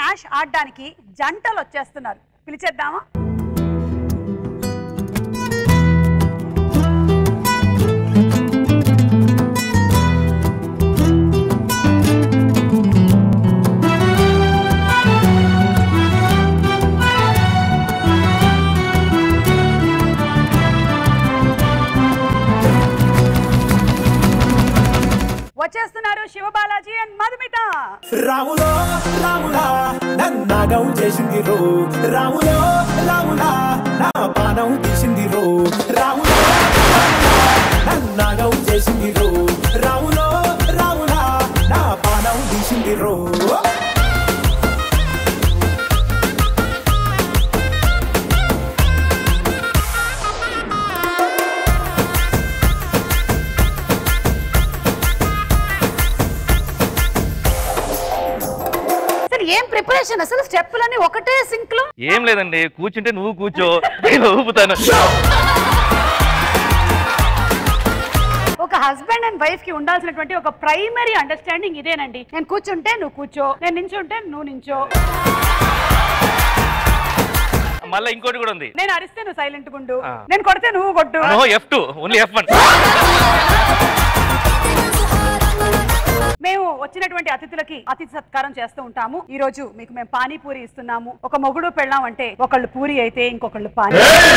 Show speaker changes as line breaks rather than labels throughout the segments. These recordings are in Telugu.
స్మాష్ ఆడడానికి జంటలు వచ్చేస్తున్నారు పిలిచేద్దామా వచ్చేస్తున్నారు శివబాలాజీ అండ్ మధుమిత
రాములో రాములా నన్నాగం చేసింది రో రాములో రాములా నా పానం తీసింది రో రాములో రాములా, నన్నాగం చేసింది రో రాములో రాములా నా పానం తీసింది రో
అసలు ఏం ప్రిపరేషన్ అసలు స్టెప్పులన్నీ ఒకటే సింక్ లో
ఏం లేదండి కూర్చుంటే నువ్వు కూర్చో నేను ఊపుతాను
ఒక హస్బెండ్ అండ్ వైఫ్ కి ఉండాల్సినటువంటి ఒక ప్రైమరీ అండర్స్టాండింగ్ ఇదేనండి నేను కూర్చుంటే నువ్వు కూర్చో నేను నించుంటే నువ్వు నించో
మళ్ళీ ఇంకోటి కూడా ఉంది
నేను అరిస్తే నువ్వు సైలెంట్ గుండు
ఆ.
నేను కొడితే నువ్వు కొట్టు
no F two only F one
మేము వచ్చినటువంటి అతిథులకి అతిథి సత్కారం చేస్తూ ఉంటాము ఈ రోజు మీకు మేము పానీపూరి ఇస్తున్నాము ఒక మొగుడు పెళ్ళాం అంటే ఒకళ్ళు పూరి అయితే ఇంకొకళ్ళు పానీ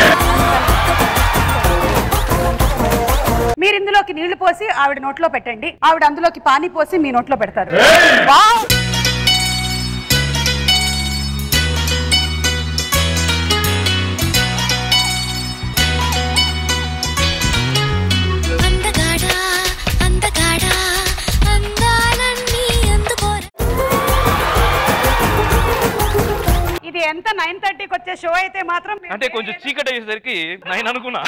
మీరు ఇందులోకి నీళ్లు పోసి ఆవిడ నోట్లో పెట్టండి ఆవిడ అందులోకి పానీ పోసి మీ నోట్లో పెడతారు వావ్!
అందగాడా అందగాడా అందాలన్నీ అందుకోరా
ఇది ఎంత నైన్ థర్టీకి వచ్చే షో అయితే మాత్రం మీరు
అంటే కొంచెం చీకటి అయ్యేసరికి నైన్ అనుకున్నా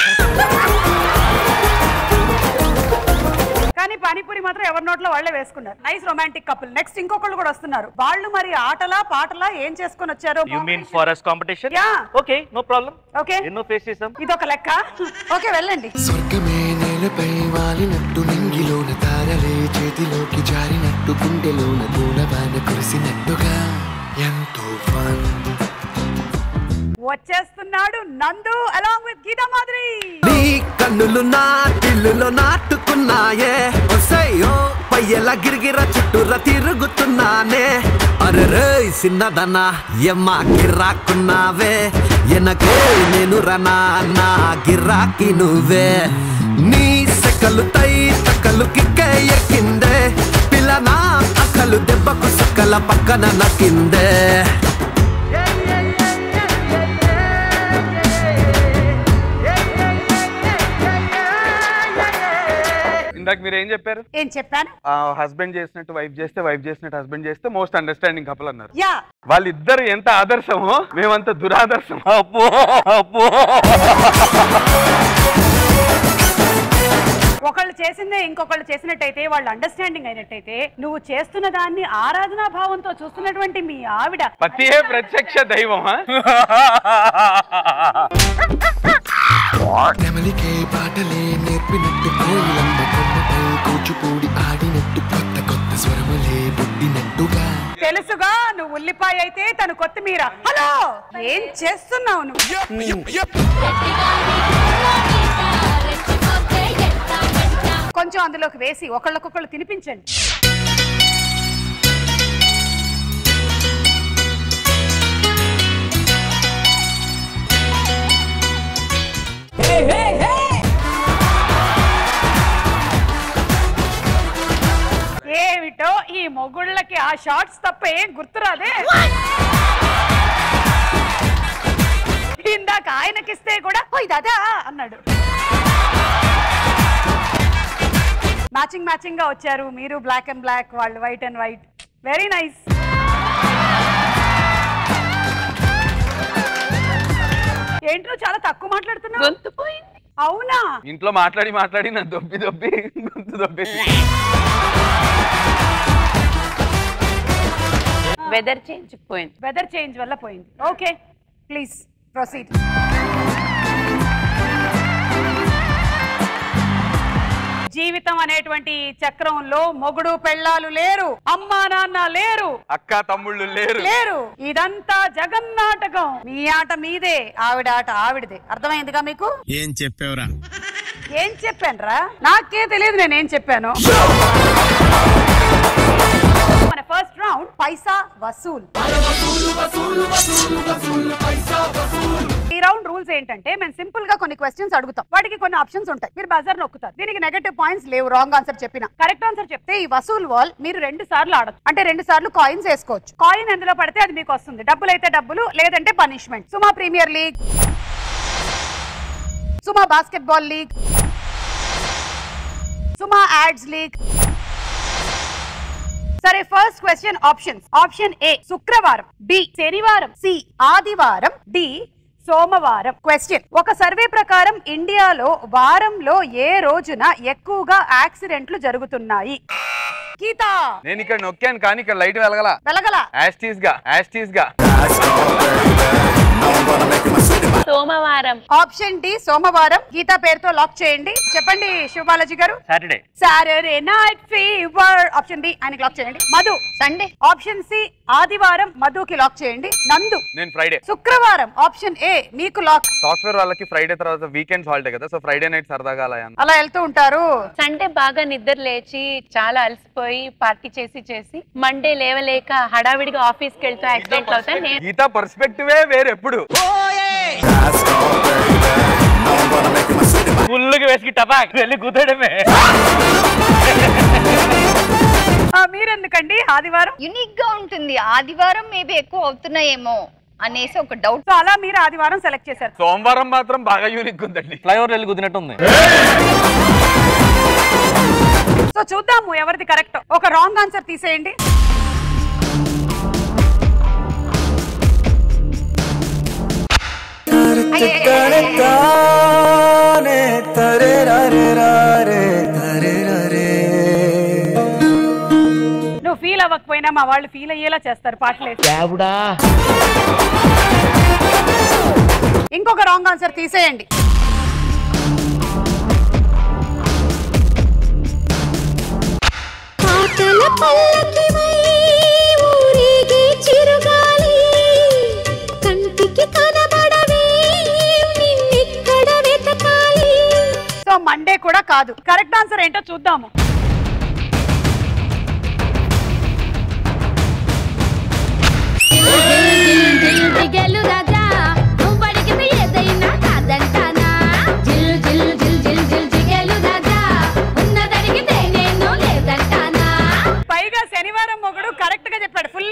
కానీ పానీపూరి మాత్రం ఎవరి నోట్లో వాళ్ళే వేసుకున్నారు నైస్ రొమాంటిక్ కపుల్ నెక్స్ట్ ఇంకొకళ్ళు కూడా వస్తున్నారు వాళ్ళు మరి ఆటలా పాటలా ఏం చేసుకొని వచ్చారో
you mean forest competition
Yeah.
Okay no problem
okay
ఎన్నో ఫేస్ చేసాం
ఇదొక లెక్క ఓకే వెళ్ళండి
స్వర్గమే నేలపై వాలినట్టు నింగిలోన తారలే చేతిలోకి జారినట్టు గుండెలోన పూలవాన కురిసినట్టుగా ఎంతో ఫన్
వచ్చేస్తున్నాడు నందు అలాంగ్ విత్ గీతా మాధురి
నీ కన్నులు నా ఇల్లులో నాటుకున్నాయే ఒసయ్యో పయ్యల గిరిగిర చుట్టూర తిరుగుతున్నానే అరే సిన్నదనా ఎమ్మ గిరాకున్నావే ఎనకే నేను రనా నా గిరాకి నువ్వే నీ సెకలు తై తక్కలు కిక్కే ఎక్కిందే పిల్లనా అక్కలు దెబ్బకు సక్కల పక్కన నక్కిందే
ఇందాక మీరు ఏం చెప్పారు
ఏం చెప్పాను
హస్బెండ్ చేసినట్టు వైఫ్ చేస్తే వైఫ్ చేసినట్టు హస్బెండ్ చేస్తే మోస్ట్ అండర్స్టాండింగ్ కపుల్ అన్నారు
యా
వాళ్ళిద్దరు ఎంత ఆదర్శమో మేమంత దురాదర్శం అబ్బో అబ్బో
ఒకళ్ళు చేసిందే ఇంకొకళ్ళు చేసినట్టయితే వాళ్ళు అండర్స్టాండింగ్ అయినట్టయితే నువ్వు చేస్తున్న దాన్ని ఆరాధనా భావంతో చూస్తున్నటువంటి మీ ఆవిడ
పతియే ప్రత్యక్ష దైవమా
నెమలికే పాటలే నేర్పినట్టు కోయిలమ్మ కొమ్మపై కూచిపూడి ఆడినట్టు కొత్త కొత్త స్వరములే పుట్టినట్టుగా
తెలుసుగా నువ్వు ఉల్లిపాయ అయితే తను కొత్తిమీర హలో ఏం చేస్తున్నావు నువ్వు కొంచెం అందులోకి వేసి ఒకళ్ళకొకళ్ళు తినిపించండి ఏమిటో ఈ మొగుళ్ళకి ఆ షార్ట్స్ తప్ప ఏం గుర్తురాదే ఇందాక ఆయనకిస్తే కూడా ఓ ఇదా అన్నాడు మ్యాచింగ్ మ్యాచింగ్ గా వచ్చారు మీరు బ్లాక్ అండ్ బ్లాక్ వాళ్ళు white and white very nice ఏంటో చాలా తక్కువ మాట్లాడుతున్నావు గొంతు పోయింది అవునా
ఇంట్లో మాట్లాడి మాట్లాడి నా దొబ్బి దొబ్బి గొంతు దొబ్బి
వెదర్ చేంజ్ పోయింది
వెదర్ చేంజ్ వల్ల పోయింది ఓకే ప్లీజ్ ప్రొసీడ్ జీవితం అనేటువంటి ఈ చక్రంలో మొగుడు పెళ్ళాలు లేరు అమ్మా నాన్న లేరు
అక్క తమ్ముళ్ళు లేరు
లేరు ఇదంతా జగన్నాటకం మీ ఆట మీదే ఆవిడ ఆట ఆవిడదే అర్థమైందిగా మీకు
ఏం చెప్పావురా
ఏం చెప్పానురా నాకే తెలియదు నేనేం చెప్పాను మన ఫస్ట్ రౌండ్ పైసా వసూల్ ఈ రౌండ్ రూల్స్ ఏంటంటే మేము సింపుల్ గా కొన్ని క్వశ్చన్స్ అడుగుతాం వాటికి కొన్ని ఆప్షన్స్ ఉంటాయి మీరు బజార్ నొక్కుతారు దీనికి నెగటివ్ పాయింట్స్ లేవు రాంగ్ ఆన్సర్ చెప్పిన కరెక్ట్ ఆన్సర్ చెప్తే ఈ వసూల్ వాల్ మీరు రెండు సార్లు ఆడచ్చు అంటే రెండు సార్లు కాయిన్స్ వేసుకోవచ్చు కాయిన్ ఎందులో పడితే అది మీకు వస్తుంది డబ్బులు అయితే డబ్బులు లేదంటే punishment Suma premier league Suma basketball league Suma ads league సరే first question options option A శుక్రవారం బి శనివారం సి ఆదివారం డి సోమవారం క్వశ్చన్ ఒక సర్వే ప్రకారం ఇండియాలో వారంలో ఏ రోజున ఎక్కువగా యాక్సిడెంట్లు జరుగుతున్నాయి గీతా
నేను ఇక్కడ నొక్కాను కానీ ఇక్కడ లైట్ వెలగల
వెలగల
యాస్టీస్ గా యాస్టీస్ గా
సోమవారం
ఆప్షన్ డి సోమవారం గీతా పేరుతో లాక్ చేయండి చెప్పండి శివబాలాజీ గారు
Saturday
Saturday night fever option D ఆయనకి లాక్ చేయండి మధు
సండే
ఆప్షన్ సి ఆదివారం మధుకి లాక్ చేయండి నందు
నేను ఫ్రైడే
శుక్రవారం ఆప్షన్ ఏ మీకు లాక్
సాఫ్ట్వేర్ వాళ్ళకి ఫ్రైడే తర్వాత వీకెండ్స్ హాలిడే కదా సో ఫ్రైడే నైట్ సరదాగా అలా అన్న.
అలా వెళ్తూ ఉంటారు
సండే బాగా నిద్ర లేచి చాలా అలసిపోయి పార్టీ చేసి చేసి మండే లేవలేక హడావిడిగా ఆఫీస్కి వెళ్తూ యాక్సిడెంట్ అవుతాను నేను
గీతా పర్స్పెక్టివే వేరు ఎప్పుడు
ఫుల్గా వేసి టపాక్ వెళ్ళి కుదడమే
ఆ, మీరెందుకండి ఆదివారం
యునిక్ గా ఉంటుంది ఆదివారం మేబీ ఎక్కువ అవుతున్నాయేమో అనేసి ఒక డౌట్
సో అలా మీరు ఆదివారం సెలెక్ట్ చేశారు
సోమవారం మాత్రం బాగా యూనిక్ ఉందండి
ఫ్లైఓవర్ వెళ్ళి కుదిరినట్టుంది
సో చూద్దాము ఎవరిది కరెక్ట్ ఒక రాంగ్ ఆన్సర్ తీసేయండి నువ్వు ఫీల్ అవ్వకపోయినా మా వాళ్ళు ఫీల్ అయ్యేలా చేస్తారు పాటలు వేసి. ఇంకొక రాంగ్ ఆన్సర్ తీసేయండి
పాటల పల్లకివై ఊరేగే చిరుగాలి కంటికి కనబడవే నిన్నెక్కడ వెతకాలి
సో మండే కూడా కాదు కరెక్ట్ ఆన్సర్ ఏంటో చూద్దాము
జిగలు రాజా నువ్వు అడిగితే ఏదైనా కాదంటానా జిల్ జిల్ జిల్ జిల్ జిల్ జిగలు రాజా ఉన్నదడిగితే నేను లేదంటానా
పైగా శనివారం మొగుడు కరెక్ట్ గా చెప్పాడు ఫుల్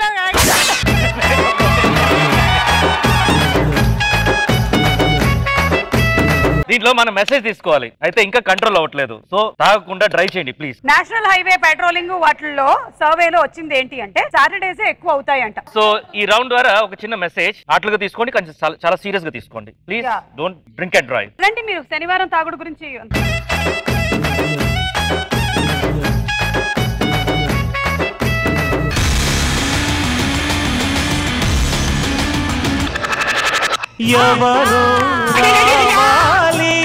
దీంట్లో మనం మెసేజ్ తీసుకోవాలి అయితే ఇంకా కంట్రోల్ అవ్వట్లేదు సో తాగకుండా డ్రై చేయండి ప్లీజ్
నేషనల్ హైవే పెట్రోలింగ్ వాటిల్లో సర్వేలో వచ్చింది ఏంటి అంటే సాటర్డేస్ ఎక్కువ అవుతాయంట
సో ఈ రౌండ్ ద్వారా ఒక చిన్న మెసేజ్ ఆటలుగా తీసుకోండి కొంచెం చాలా- చాలా సీరియస్ గా తీసుకోండి please
Yeah.
Don't drink and drive
రండి మీరు శనివారం తాగుడు గురించి
ఎవరో రావాలి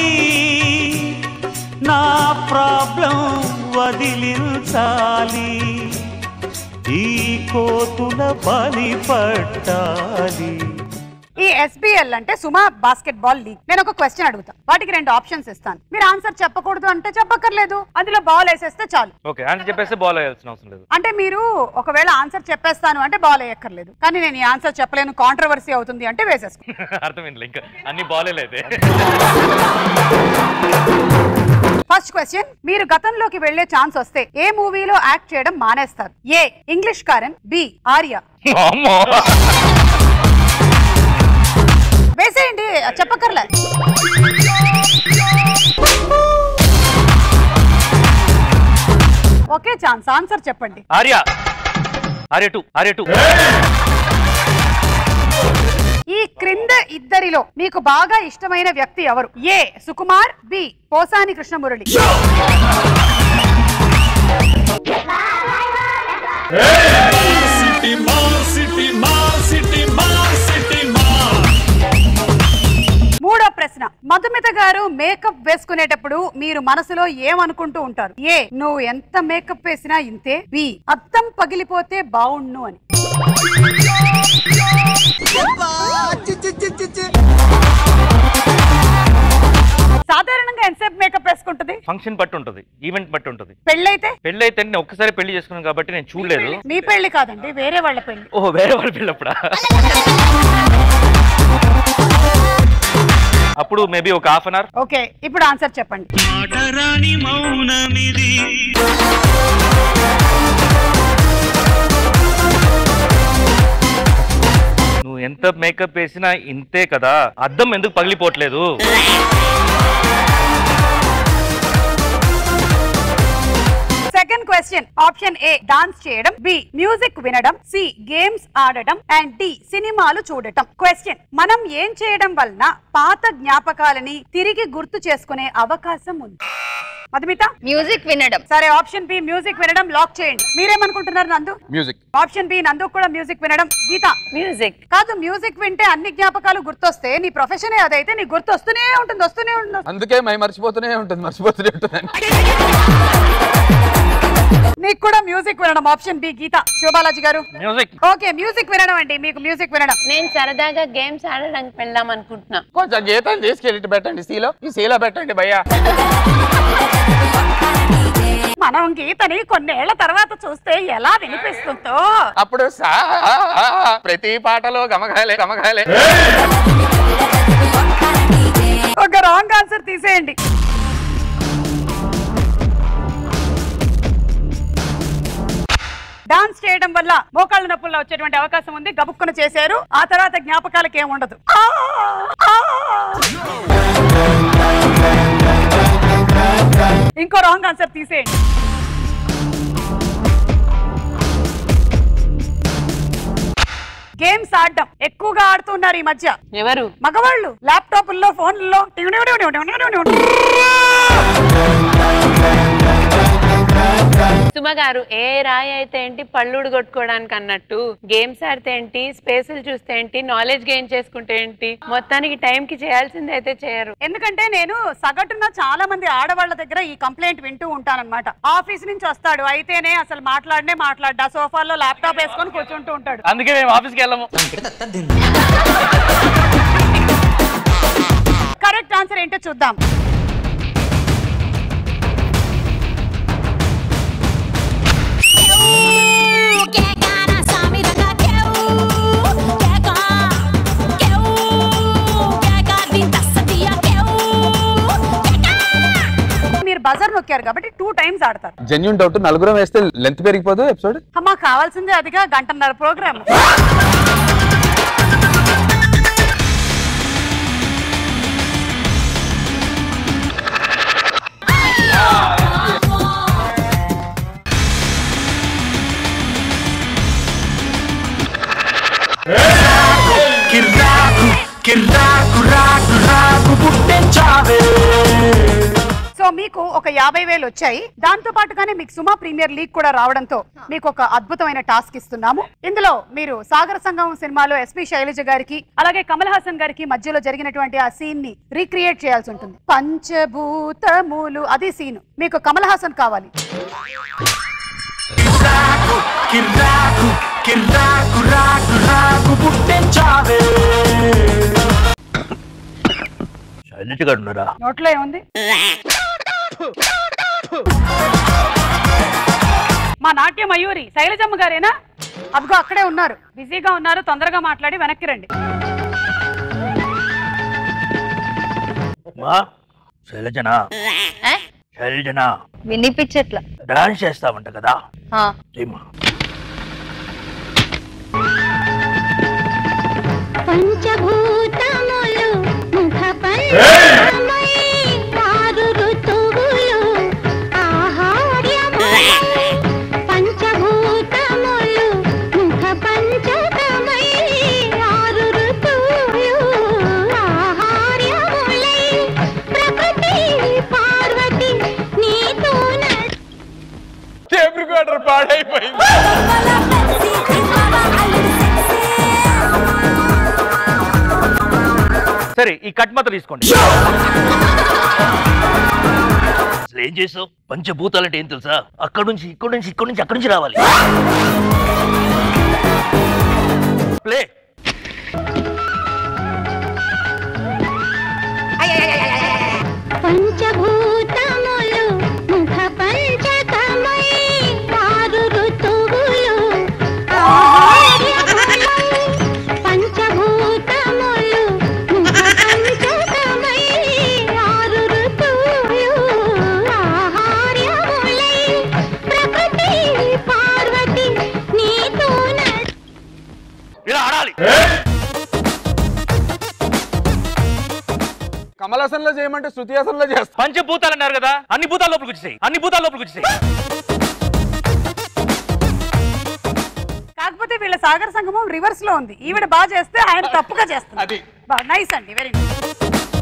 నా ప్రాబ్లం వదిలించాలి ఈ కోతుల పని పట్టాలి
ఈ ఎస్బిఎల్ అంటే సుమా బాస్కెట్ బాల్ లీగ్ నేను ఒక క్వశ్చన్ అడుగుతా వాటికి రెండు ఆప్షన్స్ ఇస్తాను మీరు ఆన్సర్ చెప్పకూడదు అంటే చెప్పక్కర్లేదు అందులో బాల్ వేసేస్తే చాలు
ఓకే అని చెప్పేసి బాల్ వేయాల్సిన అవసరం లేదు
అంటే మీరు ఒకవేళ ఆన్సర్ చెప్పేస్తాను అంటే బాల్ వేయక్కర్లేదు కానీ నేను ఈ ఆన్సర్ చెప్పలేను కాంట్రవర్సీ అవుతుంది అంటే వేసేసుకో
అర్థమైంది ఇంకా అన్ని బాలే లేదే
ఫస్ట్ క్వశ్చన్ మీరు గతంలోకి వెళ్లే ఛాన్స్ వస్తే ఏ మూవీలో యాక్ట్ చేయడం మానేస్తారు A English Karan B Arya
అమ్మో
వేసేయండి చెప్పక్కర్లే ఒకే ఛాన్స్ ఆన్సర్ చెప్పండి
ఆర్య ఆర్య టూ ఆర్య టూ
ఈ క్రింద ఇద్దరిలో మీకు బాగా ఇష్టమైన వ్యక్తి ఎవరు ఏ సుకుమార్ బి పోసాని కృష్ణమురళి మూడో ప్రశ్న ప్రశ్న మధుమిత గారు మేకప్ వేసుకునేటప్పుడు మీరు మనసులో ఏమనుకుంటూ ఉంటారు ఏ నువ్వు ఎంత మేకప్ వేసినా ఇంతే బి అద్దం పగిలిపోతే బావుణ్ణు అని సాధారణంగా ఎంతసేపు మేకప్ వేసుకుంటుంది
ఫంక్షన్ బట్టి ఉంటుంది ఈవెంట్ బట్టి ఉంటుంది
పెళ్ళైతే
పెళ్లి అయితే నేను ఒక్కసారి పెళ్లి చేసుకున్నాను కాబట్టి నేను చూడలేదు
మీ పెళ్లి కాదండి వేరే వాళ్ళ పెళ్లి
ఓహో వేరే వాళ్ళ పెళ్ళి అప్పుడా అప్పుడు మేబీ ఒక హాఫ్ అన్ అవర్
ఓకే ఇప్పుడు ఆన్సర్ చెప్పండి
మాటరాని మౌనమిది
నువ్వు ఎంత మేకప్ వేసినా ఇంతే కదా అద్దం ఎందుకు పగిలిపోవట్లేదు
second question option A dance చేయడం బి మ్యూజిక్ వినడం సి గేమ్స్ ఆడటం అండ్ డి సినిమాలు చూడటం క్వశ్చన్ మనం ఏం చేయడం వలన పాత జ్ఞాపకాలని తిరిగి గుర్తు చేసుకునే అవకాశం ఉంది మధుమిత
మ్యూజిక్ వినడం
సరే ఆప్షన్ బి మ్యూజిక్ వినడం లాక్ చేయండి మీరేమనుకుంటున్నారు నందు
మ్యూజిక్
ఆప్షన్ బి నందు కూడా మ్యూజిక్ వినడం గీత
మ్యూజిక్
కాదు మ్యూజిక్ వింటే అన్ని జ్ఞాపకాలు గుర్తొస్తే నీ ప్రొఫెషనే అదైతే నీ గుర్తు వస్తూనే ఉంటుంది వస్తూనే ఉంటుంది
అందుకే మై మర్చిపోతూనే ఉంటుంది మర్చిపోతూనే ఉంటుంది
నీకు కూడా మ్యూజిక్ వినడం ఆప్షన్ బి గీత శివబాలాజీ గారు
మ్యూజిక్
ఓకే మ్యూజిక్ వినడం అండి మీకు మ్యూజిక్ వినడం
నేను సరదాగా గేమ్స్ ఆడడానికి వెళ్దాం అనుకుంటున్నా
కొంచెం గీతం తీసుకెళ్ళి ఇటు పెట్టండి సీలో ఈ సీలో పెట్టండి భయ్యా
మనం గీతని కొన్నేళ్ల తర్వాత చూస్తే ఎలా వినిపిస్తుందో
అప్పుడు సా ప్రతి పాటలో గమగాలే గమగాలే
ఒక రాంగ్ ఆన్సర్ తీసేయండి డాన్స్ చేయడం వల్ల మోకాళ్ళ నొప్పుల్లో వచ్చేటువంటి అవకాశం ఉంది గబుక్కున చేశారు ఆ తర్వాత జ్ఞాపకాలకి ఏం ఉండదు ఆ! ఆ! ఇంకో రాంగ్ ఆన్సర్ తీసేయండి గేమ్స్ ఆడడం ఎక్కువగా ఆడుతున్నారు ఈ మధ్య
ఎవరు
మగవాళ్ళు ల్యాప్టాప్ల్లో ఫోన్లలో
సుమ గారు ఏ రాయి అయితే ఏంటి పళ్ళుడు కొట్టుకోవడానికి అన్నట్టు గేమ్స్ ఆడితే ఏంటి స్పేసులు చూస్తే ఏంటి నాలెడ్జ్ గెయిన్ చేసుకుంటే ఏంటి మొత్తానికి టైం కి చేయాల్సింది అయితే చేయరు
ఎందుకంటే నేను సగటున చాలా మంది ఆడవాళ్ళ దగ్గర ఈ కంప్లైంట్ వింటూ ఉంటానన్నమాట ఆఫీస్ నుంచి వస్తాడు అయితేనే అసలు మాట్లాడనే మాట్లాడ్డా సోఫాలో ల్యాప్టాప్ వేసుకొని కూర్చుంటూ ఉంటాడు
అందుకే మేము ఆఫీస్కి వెళ్ళము
కరెక్ట్ ఆన్సర్ ఏంటో చూద్దాం మీరు బజర్ నొక్కారు కాబట్టి టూ టైమ్స్ ఆడతారు
జెన్యున్ డౌట్ నలుగురం వేస్తే లెంత్ పెరిగిపోదు ఎపిసోడ్
అమ్మా కావాల్సిందే అదిగా గంటన్నర ప్రోగ్రామ్
కిర్రాకు కిర్రాకు రాకు రాకు పుట్టించావే
సో మీకు ఒక యాభై వేలు వచ్చాయి దాంతో పాటుగానే మీకు సుమా ప్రీమియర్ లీగ్ కూడా రావడంతో మీకు ఒక అద్భుతమైన టాస్క్ ఇస్తున్నాము ఇందులో మీరు సాగర సంగమం సినిమాలో ఎస్పి శైలజ గారికి అలాగే కమల్ హాసన్ గారికి మధ్యలో జరిగినటువంటి ఆ సీన్ ని రీక్రియేట్ చేయాల్సి ఉంటుంది పంచభూతములు అది సీన్ మీకు కమల్ హాసన్ కావాలి
కిర్రాకు కిర్రాకు రాకు రాకు పుట్టించావే
శైలజ గారు ఉన్నారా
నోట్లో ఏముంది మా నాట్య మయూరి శైలజమ్మ గారేనా అదిగో అక్కడే ఉన్నారు బిజీగా ఉన్నారు తొందరగా మాట్లాడి వెనక్కి రండి
మా శైలజనా
ఆ?
శైలజనా
వినిపించట్లా
డాన్స్ చేస్తామంట కదా
ఆ.
చేయమ్మా.
పంచభూతములు ముఖ పంచమై ఆరు ఋతువులు ఆహార్యమై పంచభూతములు ముఖ పంచకమై ఆరు ఋతువులు ఆహార్యములై ప్రకృతి పార్వతి నీతో
టేప్ రికార్డర్ పాడైపోయింది
సరే ఈ కట్ మాత్రం తీసుకోండి అసలు ఏం చేసావు పంచభూతాలంటే ఏం తెలుసా అక్కడ నుంచి ఇక్కడ నుంచి ఇక్కడ నుంచి అక్కడి నుంచి రావాలి ప్లే
పంచభూతములు ముఖ పంచకమై ఆరు ఋతువులు ఆహార్యములై. పంచభూతములు ముఖ పంచకమై ఆరు ఋతువులు ఆహార్యములై. ప్రకృతి పార్వతి నీతో
ఇలా ఆడాలి
కమలాసంలో చేయమంటే శృతిహాసంలో చేస్తా
పంచభూతాలు అన్నారు కదా అన్ని భూతాల లోపలికి వచ్చేసాయి అన్ని భూతాల లోపలికి వచ్చేసాయి
కాకపోతే వీళ్ళ సాగర సంగమం రివర్స్ లో ఉంది ఈవిడ బాగా చేస్తే ఆయన తప్పుగా చేస్తారు
అది.
నైస్ అండి very nice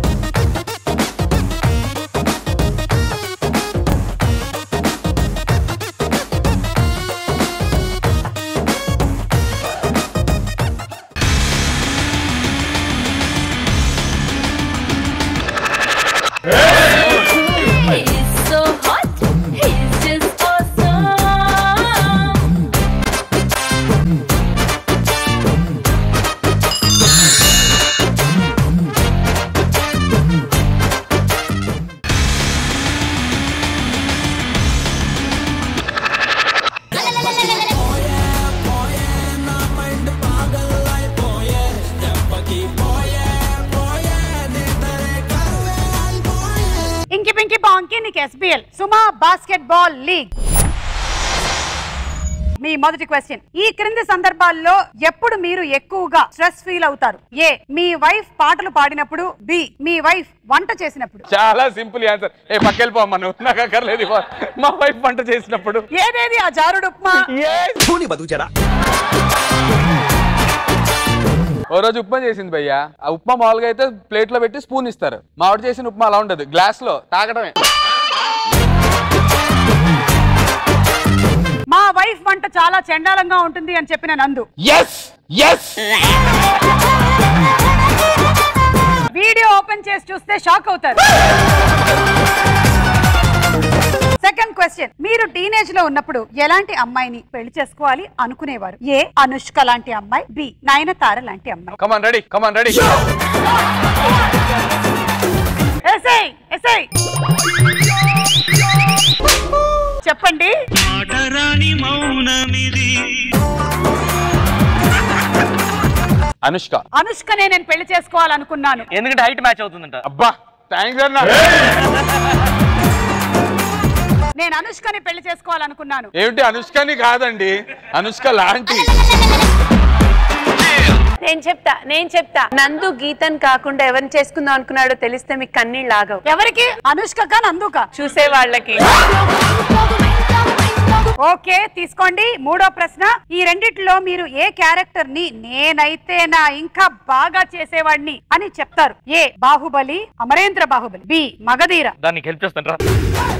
He's so hot, he's just awesome.
ఇంకి పింకి పాంకి నీకు SBL Suma basketball league మీ మొదటి క్వశ్చన్ ఈ క్రింది సందర్భాల్లో ఎప్పుడు మీరు ఎక్కువగా స్ట్రెస్ ఫీల్ అవుతారు ఏ మీ వైఫ్ పాటలు పాడినప్పుడు బి మీ వైఫ్ వంట చేసినప్పుడు
చాలా సింపుల్ ఆన్సర్ ఏ పక్కెళ్ళిపోమ్మా నువ్వు నాకు అక్కర్లేదు ఇవ్వ. మా వైఫ్ వంట చేసినప్పుడు
ఏదేది ఆ జారుడు ఉప్మా
ఓ రోజు ఉప్మా చేసింది భయ్య ఆ ఉప్మా మామూలుగా అయితే ప్లేట్ లో పెట్టి స్పూన్ ఇస్తారు మా ఆవిడ చేసిన ఉప్మా అలా ఉండదు గ్లాస్ లో తాగడమే
మా వైఫ్ వంట చాలా చండాలంగా ఉంటుంది అని చెప్పిన నందు
ఎస్ ఎస్
వీడియో ఓపెన్ చేసి చూస్తే షాక్ అవుతారు సెకండ్ క్వశ్చన్ మీరు టీనేజ్ లో ఉన్నప్పుడు ఎలాంటి అమ్మాయిని పెళ్లి చేసుకోవాలి అనుకునేవారు ఏ అనుష్క లాంటి అమ్మాయి బి నయనతార లాంటి అమ్మాయి
కమాన్ రెడీ కమాన్ రెడీ
ఎస్ఐ ఎస్ఐ చెప్పండి
ఆటరాని మౌనమిది
అనుష్క
అనుష్కనే నేను పెళ్లి చేసుకోవాలనుకున్నాను
ఎందుకంటే హైట్ మ్యాచ్ అవుతుందంట
అబ్బా థ్యాంక్స్ అన్న
నేను అనుష్కని పెళ్లి చేసుకోవాలనుకున్నాను
ఏమిటి అనుష్కని కాదండి అనుష్క లాంటి
నేను చెప్తా నేను చెప్తా నందు గీతన్ కాకుండా ఎవరిని చేసుకుందాం అనుకున్నాడో తెలిస్తే మీకు కన్నీళ్ళు ఆగవు
ఎవరికి అనుష్క నందుక
చూసే వాళ్ళకి
ఓకే తీసుకోండి మూడో ప్రశ్న ఈ రెండిట్లో మీరు ఏ క్యారెక్టర్ ని నేనైతే నా ఇంకా బాగా చేసేవాడిని అని చెప్తారు ఏ బాహుబలి అమరేంద్ర బాహుబలి బి మగధీర
దానికి హెల్ప్ చేస్తాను రా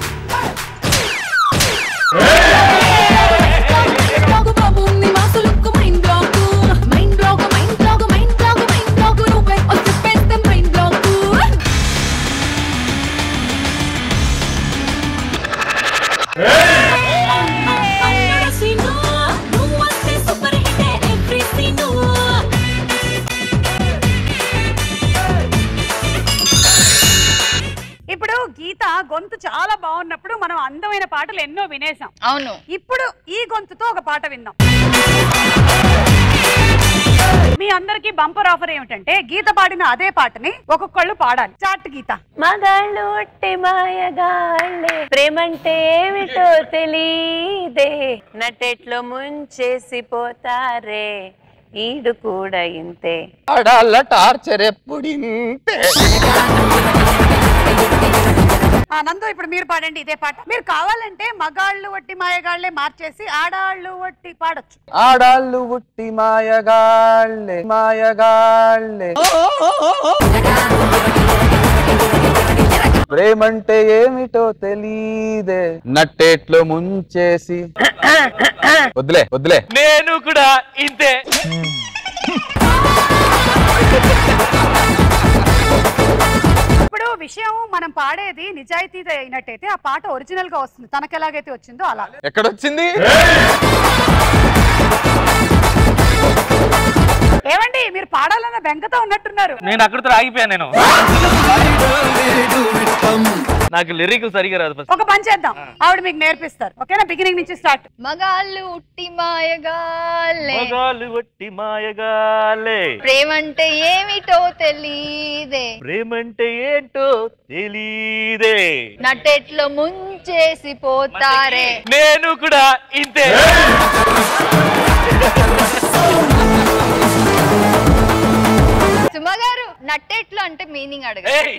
ఇప్పుడు గీత గొంతు చాలా బాగున్నప్పుడు మనం అందమైన పాటలు ఎన్నో వినేసాం
అవును
ఇప్పుడు ఈ గొంతుతో ఒక పాట విందాం మీ అందరికి బంపర్ ఆఫర్ ఏమిటంటే గీత పాడిన అదే పాటని ఒక్కొక్కళ్ళు పాడాలి చాట్ గీత
మగాళ్ళు ఒట్టి మాయగాళ్ళే ప్రేమంటే ఏమిటో తెలీదే నటెట్లో ముంచేసి పోతారే ఈడు కూడా ఇంతే
ఆడాల టార్చర్ ఎప్పుడింతే
ఆ నందు ఇప్పుడు మీరు పాడండి ఇదే పాట మీరు కావాలంటే మగాళ్ళు వట్టి మాయగాళ్ళే మార్చేసి ఆడాళ్ళు వట్టి పాడొచ్చు
ఆడాళ్ళు ఉట్టి మాయగాళ్ళే మాయగాళ్ళే ప్రేమంటే ఏమిటో తెలీదే నట్టేట్లో ముంచేసి వద్దులే వద్దులే
నేను కూడా ఇంతే
విషయం మనం పాడేది నిజాయితీ అయినట్టయితే ఆ పాట ఒరిజినల్ గా వస్తుంది తనకు ఎలాగైతే వచ్చిందో అలా
ఎక్కడొచ్చింది
ఏమండి మీరు పాడాలన్న బెంగతో ఉన్నట్టున్నారు
నేను అక్కడితో ఆగిపోయాను నేను నాకు లిరిక్ సరిగా రాదు ఫస్ట్
ఒక పని చేద్దాం ఆవిడ మీకు నేర్పిస్తారు ఓకేనా బిగినింగ్ నుంచి స్టార్ట్
మగాళ్ళు ఉట్టి మాయగాలే
మగాలు వట్టి మాయగాలే
ప్రేమంటే ఏమిటో తెలీదే
ప్రేమంటే ఏంటో తెలీదే
నటెట్లో ముంచేసి పోతారే
నేను కూడా ఇంతే
సుమ గారు నట్టెట్లు అంటే మీనింగ్ అడగ
ఏయ్!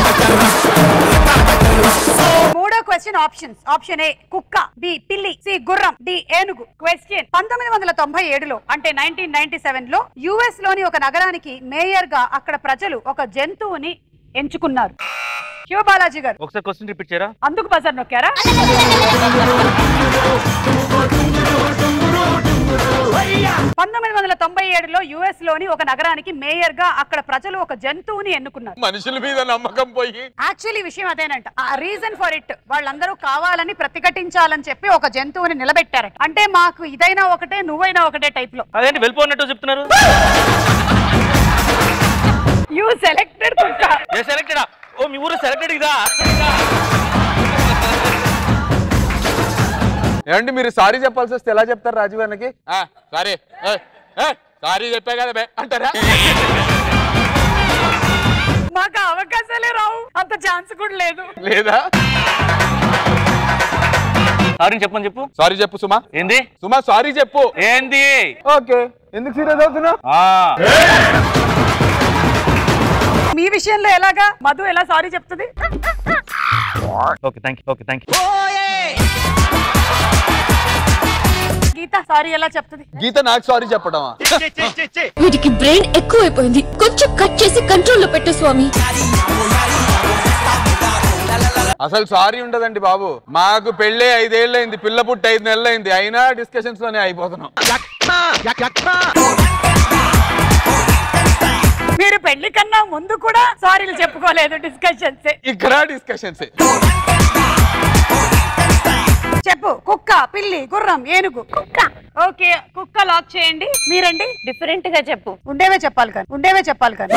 మూడో క్వశ్చన్ ఆప్షన్స్ ఆప్షన్ ఏ కుక్క బి పిల్లి సి గుర్రం డి ఏనుగు క్వశ్చన్ పంతొమ్మిది వందల తొంభై ఏడులో అంటే నైన్టీన్ నైన్టీ సెవెన్ లో యుఎస్ లోని ఒక నగరానికి మేయర్ గా అక్కడ ప్రజలు ఒక జంతువుని ఎంచుకున్నారు శివబాలాజీ గారు
ఒకసారి క్వశ్చన్ రిపీట్ చేయరా
అందుకు బజార్ నొక్కారా పంతొమ్మిది వందల తొంభై ఏడులో యుఎస్ లోని ఒక నగరానికి మేయర్ గా అక్కడ ప్రజలు ఒక జంతువుని ఎన్నుకున్నారు
మనుషుల మీద నమ్మకం పోయి
యాక్చువల్లీ విషయం అదేనంట ఆ రీజన్ ఫర్ ఇట్ వాళ్ళందరూ కావాలని ప్రతిఘటించాలని చెప్పి ఒక జంతువుని నిలబెట్టారట అంటే మాకు ఇదైనా ఒకటే నువ్వైనా ఒకటే టైప్ లో
అదేంటి వెళ్ళిపోన్నట్టు చెప్తున్నారు
యూ సెలెక్టెడ్ కుక్క
ఏ సెలెక్టెడా ఓ మీ ఊరు సెలెక్టెడ్ ఇదా
ఏమండి మీరు సారీ చెప్పాల్సి వస్తే ఎలా చెప్తారు రాజు గారికి సారీ సారీ చెప్పా కదా బే అంటారా
మాకు అవకాశాలే రావు అంత ఛాన్స్ కూడా లేదు
లేదా
సారీ చెప్పమని చెప్పు
సారీ చెప్పు సుమా
ఏంది
సుమా సారీ చెప్పు
ఏంది
ఓకే ఎందుకు సీరియస్ అవుతున్నావు
ఆ
మీ విషయంలో ఎలాగా మధు ఎలా సారీ చెప్తుంది
okay thank you okay thank you
Geetha sorry ఎలా చెప్తుంది
గీత నాకు సారీ చెప్పడమా
వీటికి బ్రెయిన్ ఎక్కువైపోయింది కొంచెం కట్ చేసి కంట్రోల్లో పెట్టు స్వామి
అసలు సారీ ఉండదండి బాబు మాకు పెళ్ళే ఐదేళ్ళైంది పిల్ల పుట్టి ఐదు నెలలైంది అయినా డిస్కషన్స్ లోనే అయిపోతున్నాం
మీరు పెళ్లి కన్నా ముందు కూడా సారీలు చెప్పుకోలేదు డిస్కషన్స్
ఇక్కడ డిస్కషన్స్
చెప్పు కుక్క పిల్లి గుర్రం ఏనుగు కుక్క ఓకే కుక్క లాక్ చేయండి మీరండి
డిఫరెంట్ గా చెప్పు
ఉండేవే చెప్పాలి కానీ ఉండేవే చెప్పాలి కానీ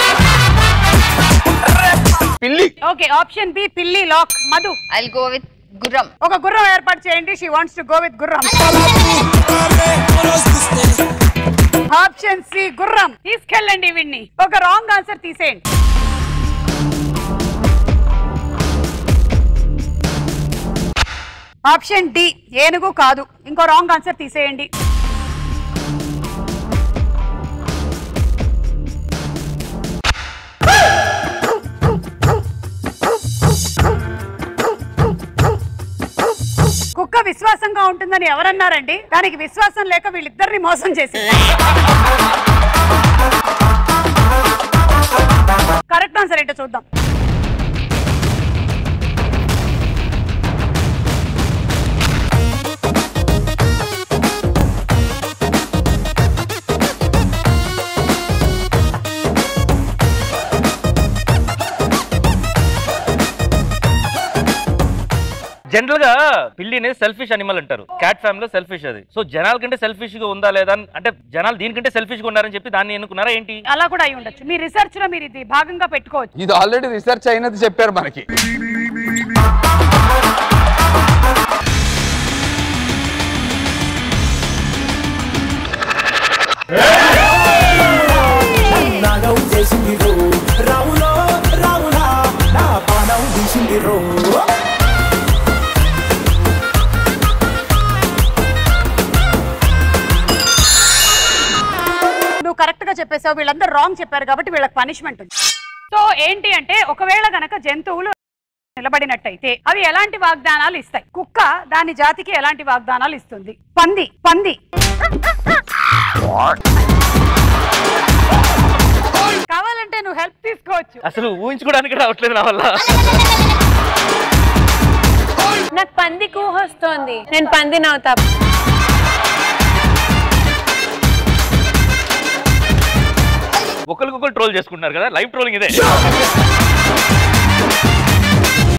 పిల్లి
ఓకే ఆప్షన్ బి పిల్లి lock Madhu
I go with గుర్రం
ఒక గుర్రం ఏర్పాటు చేయండి she wants to go with గుర్రం ఆప్షన్ సి గుర్రం తీసుకెళ్ళండి వీడిని ఒక రాంగ్ ఆన్సర్ తీసేయండి ఆప్షన్ డి ఏనుగు కాదు ఇంకో రాంగ్ ఆన్సర్ తీసేయండి కుక్క విశ్వాసంగా ఉంటుందని ఎవరన్నారండి దానికి విశ్వాసం లేక వీళ్ళిద్దరిని మోసం చేసి కరెక్ట్ ఆన్సర్ ఏంటో చూద్దాం
జనరల్ గా పిల్లి అనేది సెల్ఫిష్ అనిమల్ అంటారు క్యాట్ ఫ్యామ్ లో సెల్ఫిష్ అది సో జనాల కంటే సెల్ఫిష్ గా ఉందా లేదా అని- అంటే జనాలు దీనికంటే సెల్ఫిష్ గా ఉన్నారని చెప్పి దాన్ని ఎన్నుకున్నారా ఏంటి
అలా కూడా అయి ఉండొచ్చు మీ రీసెర్చ్ లో మీరు ఇది భాగంగా పెట్టుకోవచ్చు
ఇది ఆల్రెడీ రీసెర్చ్ అయినది చెప్పారు మనకి
నాగం చేసింది రో రావులో రావులా నా పానం తీసింది రో
నువ్వు కరెక్ట్ గా చెప్పేసావు వీళ్ళందరూ రాంగ్ చెప్పారు కాబట్టి వీళ్ళకి పనిష్మెంట్ ఉంది సో ఏంటి అంటే ఒకవేళ గనక జంతువులు నిలబడినట్టయితే అవి ఎలాంటి వాగ్దానాలు ఇస్తాయి కుక్క దాని జాతికి ఎలాంటి వాగ్దానాలు ఇస్తుంది పంది పంది కావాలంటే నువ్వు హెల్ప్ తీసుకోవచ్చు
అసలు ఊహించుకోవడానికి రావట్లేదు నా వల్ల
నాకు పంది కూహ వస్తోంది నేను పంది నవ్వుతా
ఒకరికొకరు ట్రోల్ చేసుకుంటున్నారు కదా లైవ్ ట్రోలింగ్ ఇదే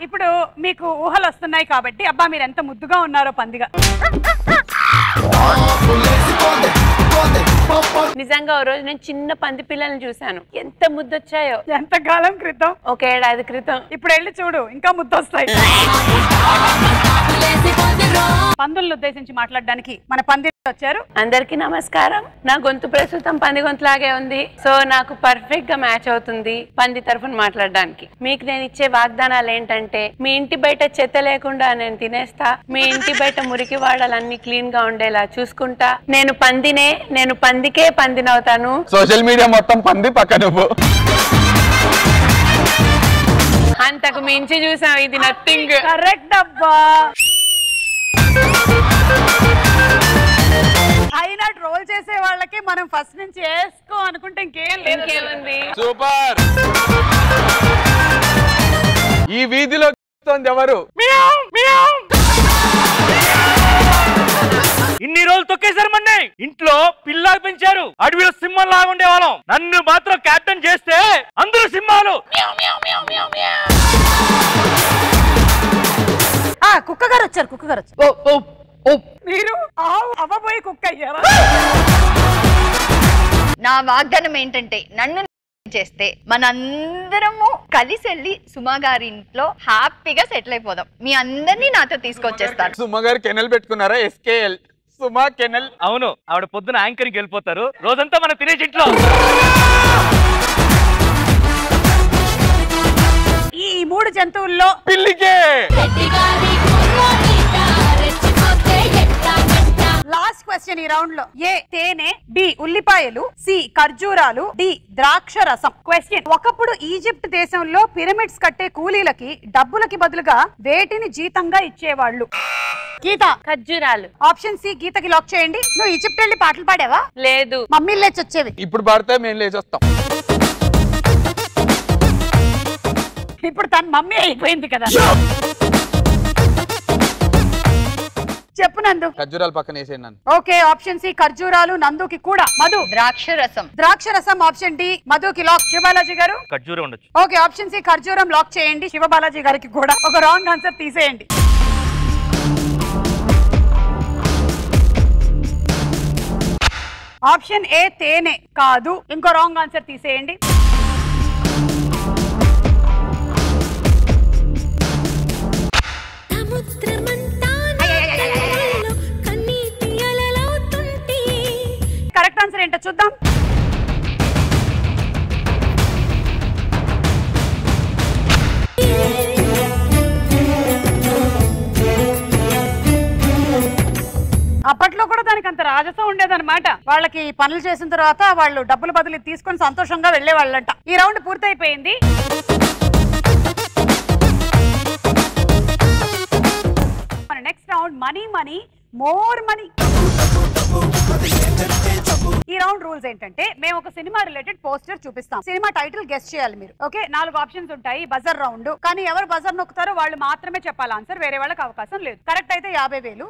ఇప్పుడు మీకు ఊహలు వస్తున్నాయి కాబట్టి అబ్బా మీరు ఎంత ముద్దుగా ఉన్నారో పందిగా
నిజంగా ఓ రోజు నేను చిన్న పంది పిల్లల్ని చూశాను ఎంత ముద్దొచ్చాయో
ఎంత కాలం క్రితం
ఒక ఏడాది క్రితం
ఇప్పుడు వెళ్ళి చూడు ఇంకా ముద్దొస్తాయి పందులను ఉద్దేశించి మాట్లాడడానికి మన పంది వచ్చారు
అందరికీ నమస్కారం నా గొంతు ప్రస్తుతం పంది గొంతులాగే ఉంది సో నాకు పర్ఫెక్ట్ గా మ్యాచ్ అవుతుంది పంది తరఫున మాట్లాడడానికి మీకు నేను ఇచ్చే వాగ్దానాలు ఏంటంటే మీ ఇంటి బయట చెత్త లేకుండా నేను తినేస్తా మీ ఇంటి బయట మురికి వాడలన్నీ క్లీన్ గా ఉండేలా చూసుకుంటా నేను పందినే నేను పందికే పందినవుతాను
సోషల్ మీడియా మొత్తం పంది పక్క నువ్వు
అంతకు మించి చూసాం ఇది నథింగ్
కరెక్ట్ అబ్బా అయినా ట్రోల్ చేసే వాళ్ళకి మనం ఫస్ట్ నుంచి వేసుకో అనుకుంటే ఇంకేం లేదు
ఇంకేముంది
సూపర్ ఈ వీధిలో వస్తోంది ఎవరు
ఇన్ని రోజులు తొక్కేశారు మన్నే ఇంట్లో పిల్ల పెంచారు అడవిలో సింహం లాగా ఉండేవాళ్ళం నన్ను మాత్రం కెప్టెన్ చేస్తే అందరూ సింహాలు
ఆ కుక్క గారు వచ్చారు కుక్క గారు వచ్చారు మీరు ఆవు అవ్వబోయి కుక్క అయ్యారా
నా వాగ్దానం ఏంటంటే నన్ను చేస్తే మనందరము కలిసి వెళ్ళి సుమా గారి ఇంట్లో హ్యాపీగా సెటిల్ అయిపోదాం మీ అందరినీ నాతో తీసుకొచ్చేస్తాను
సుమ గారు కెనల్ పెట్టుకున్నారా ఎస్కేఎల్ సుమా కెనల్
అవును ఆవిడ పొద్దున యాంకరింగ్ వెళ్ళిపోతారు రోజంతా మనం తినేసి ఇంట్లో
ఈ మూడు జంతువుల్లో
పిల్లికే
లాస్ట్ క్వశ్చన్ ఈ రౌండ్ లో ఏ తేనె బి ఉల్లిపాయలు సి ఖర్జూరాలు డి ద్రాక్ష రసం క్వశ్చన్ ఒకప్పుడు ఈజిప్ట్ దేశంలో పిరమిడ్స్ కట్టే కూలీలకి డబ్బులకి బదులుగా వేటిని జీతంగా ఇచ్చేవాళ్ళు గీత
ఖర్జూరాలు
ఆప్షన్ సి గీతకి లాక్ చేయండి నువ్వు ఈజిప్ట్ వెళ్ళి పాటలు పాడావా
లేదు
మమ్మీ లేచి వచ్చేవి
ఇప్పుడు పడితే మేము లేచి వస్తాం
ఇప్పుడు తన మమ్మీ అయిపోయింది కదా చెప్పు నందు
ఖర్జూరాలు పక్కన వేసేయండి నన్ను
ఓకే ఆప్షన్ సి ఖర్జూరాలు నందుకి కూడా మధు
ద్రాక్ష రసం
ద్రాక్ష రసం ఆప్షన్ డి మధుకి లాక్ శివబాలాజీ గారు
ఖర్జూరం ఉండొచ్చు
ఓకే ఆప్షన్ సి ఖర్జూరం లాక్ చేయండి శివబాలాజీ గారికి కూడా ఒక రాంగ్ ఆన్సర్ తీసేయండి ఆప్షన్ ఏ తేనె కాదు ఇంకో రాంగ్ ఆన్సర్ తీసేయండి కరెక్ట్ ఆన్సర్ ఏంటో చూద్దాం అప్పట్లో కూడా దానికి అంత రాజసం ఉండేదన్నమాట వాళ్ళకి పనులు చేసిన తర్వాత వాళ్ళు డబ్బులు బదులు తీసుకొని సంతోషంగా వెళ్లే వాళ్ళంట ఈ రౌండ్ పూర్తయిపోయింది మన next round money money more money ఈ రౌండ్ రూల్స్ ఏంటంటే మేము ఒక సినిమా రిలేటెడ్ పోస్టర్ చూపిస్తాం సినిమా టైటిల్ గెస్ట్ చేయాలి మీరు ఓకే నాలుగు ఆప్షన్స్ ఉంటాయి బజర్ రౌండ్ కానీ ఎవరు బజర్ నొక్కుతారో వాళ్ళు మాత్రమే చెప్పాలి ఆన్సర్ వేరే వాళ్ళకి అవకాశం లేదు కరెక్ట్ అయితే యాభై వేలు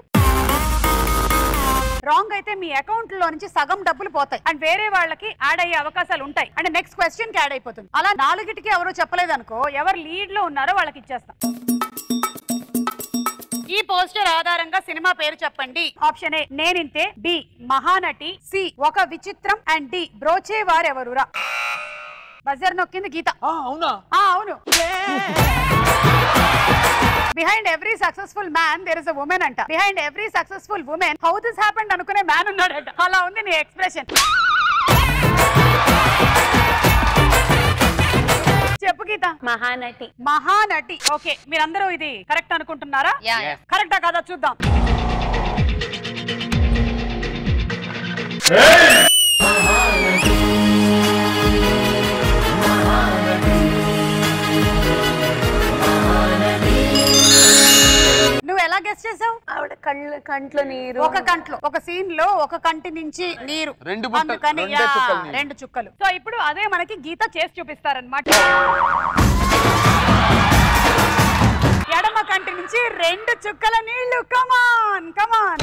రాంగ్ అయితే మీ అకౌంట్ లో నుంచి సగం డబ్బులు పోతాయి అండ్ వేరే వాళ్ళకి యాడ్ అయ్యే అవకాశాలు ఉంటాయి అంటే నెక్స్ట్ క్వశ్చన్ కి యాడ్ అయిపోతుంది అలా నాలుగిటికి ఎవరు చెప్పలేదు అనుకో ఎవరు లీడ్ లో ఉన్నారో వాళ్ళకి ఇచ్చేస్తాం ఈ పోస్టర్ ఆధారంగా సినిమా పేరు చెప్పండి ఆప్షన్ ఏ నేనింతే బి మహానటి సి ఒక విచిత్రం అండ్ డి బ్రోచే వారెవరురా బజర్ నొక్కింది గీత
అవునా
ఆ, అవును behind every successful man there is a women అంట behind every successful women how this happened అనుకునే మ్యాన్ ఉన్నాడట అలా ఉంది నీ ఎక్స్ప్రెషన్ చెప్పు గీత
మహానటి
మహానటి ఓకే మీరందరూ ఇది కరెక్ట్ అనుకుంటున్నారా
యా, యా.
కరెక్టా కదా చూద్దాం నువ్వు ఎలా గెస్ట్ చేసావు
ఆవిడ కళ్ళు కంట్లో నీరు
ఒక కంట్లో ఒక సీన్ లో ఒక కంటి నుంచి నీరు
రెండు బుట్టలు,
అందుకని
రెండే
యా,
చుక్కలు నీరు.
రెండు చుక్కలు సో ఇప్పుడు అదే మనకి గీత చేసి చూపిస్తారనమాట ఎడమ కంటి నుంచి రెండు చుక్కల నీళ్లు కమాన్ కమాన్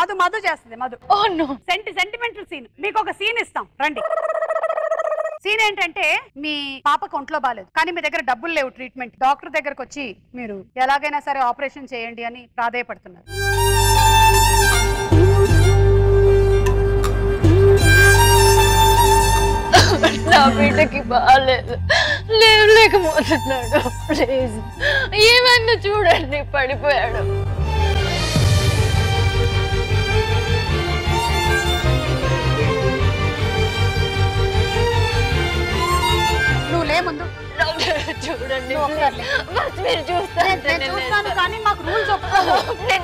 మధు మధు చేస్తుంది Madhu
oh no
senti sentimental scene మీకు ఒక సీన్ ఇస్తాం రండి సీన్ ఏంటంటే మీ పాపకు ఒంట్లో బాగాలేదు కానీ మీ దగ్గర డబ్బులు లేవు ట్రీట్మెంట్ డాక్టర్ దగ్గరకు వచ్చి మీరు ఎలాగైనా సరే ఆపరేషన్ చేయండి అని ప్రాధాయపడుతున్నారు
నా బిడ్డకి బాగాలేదు లేవలేకపోతున్నాడు ప్లీజ్ ఏమన్నా చూడండి పడిపోయాడు
నువ్వు లే ముందు
డాక్టర్ చూడండి
నువ్వు ఒకసారి లే.
బస్ మీరు చూస్తాను
నేను- నేను చూస్తాను కానీ మాకు రూల్స్ ఒప్పుకోవు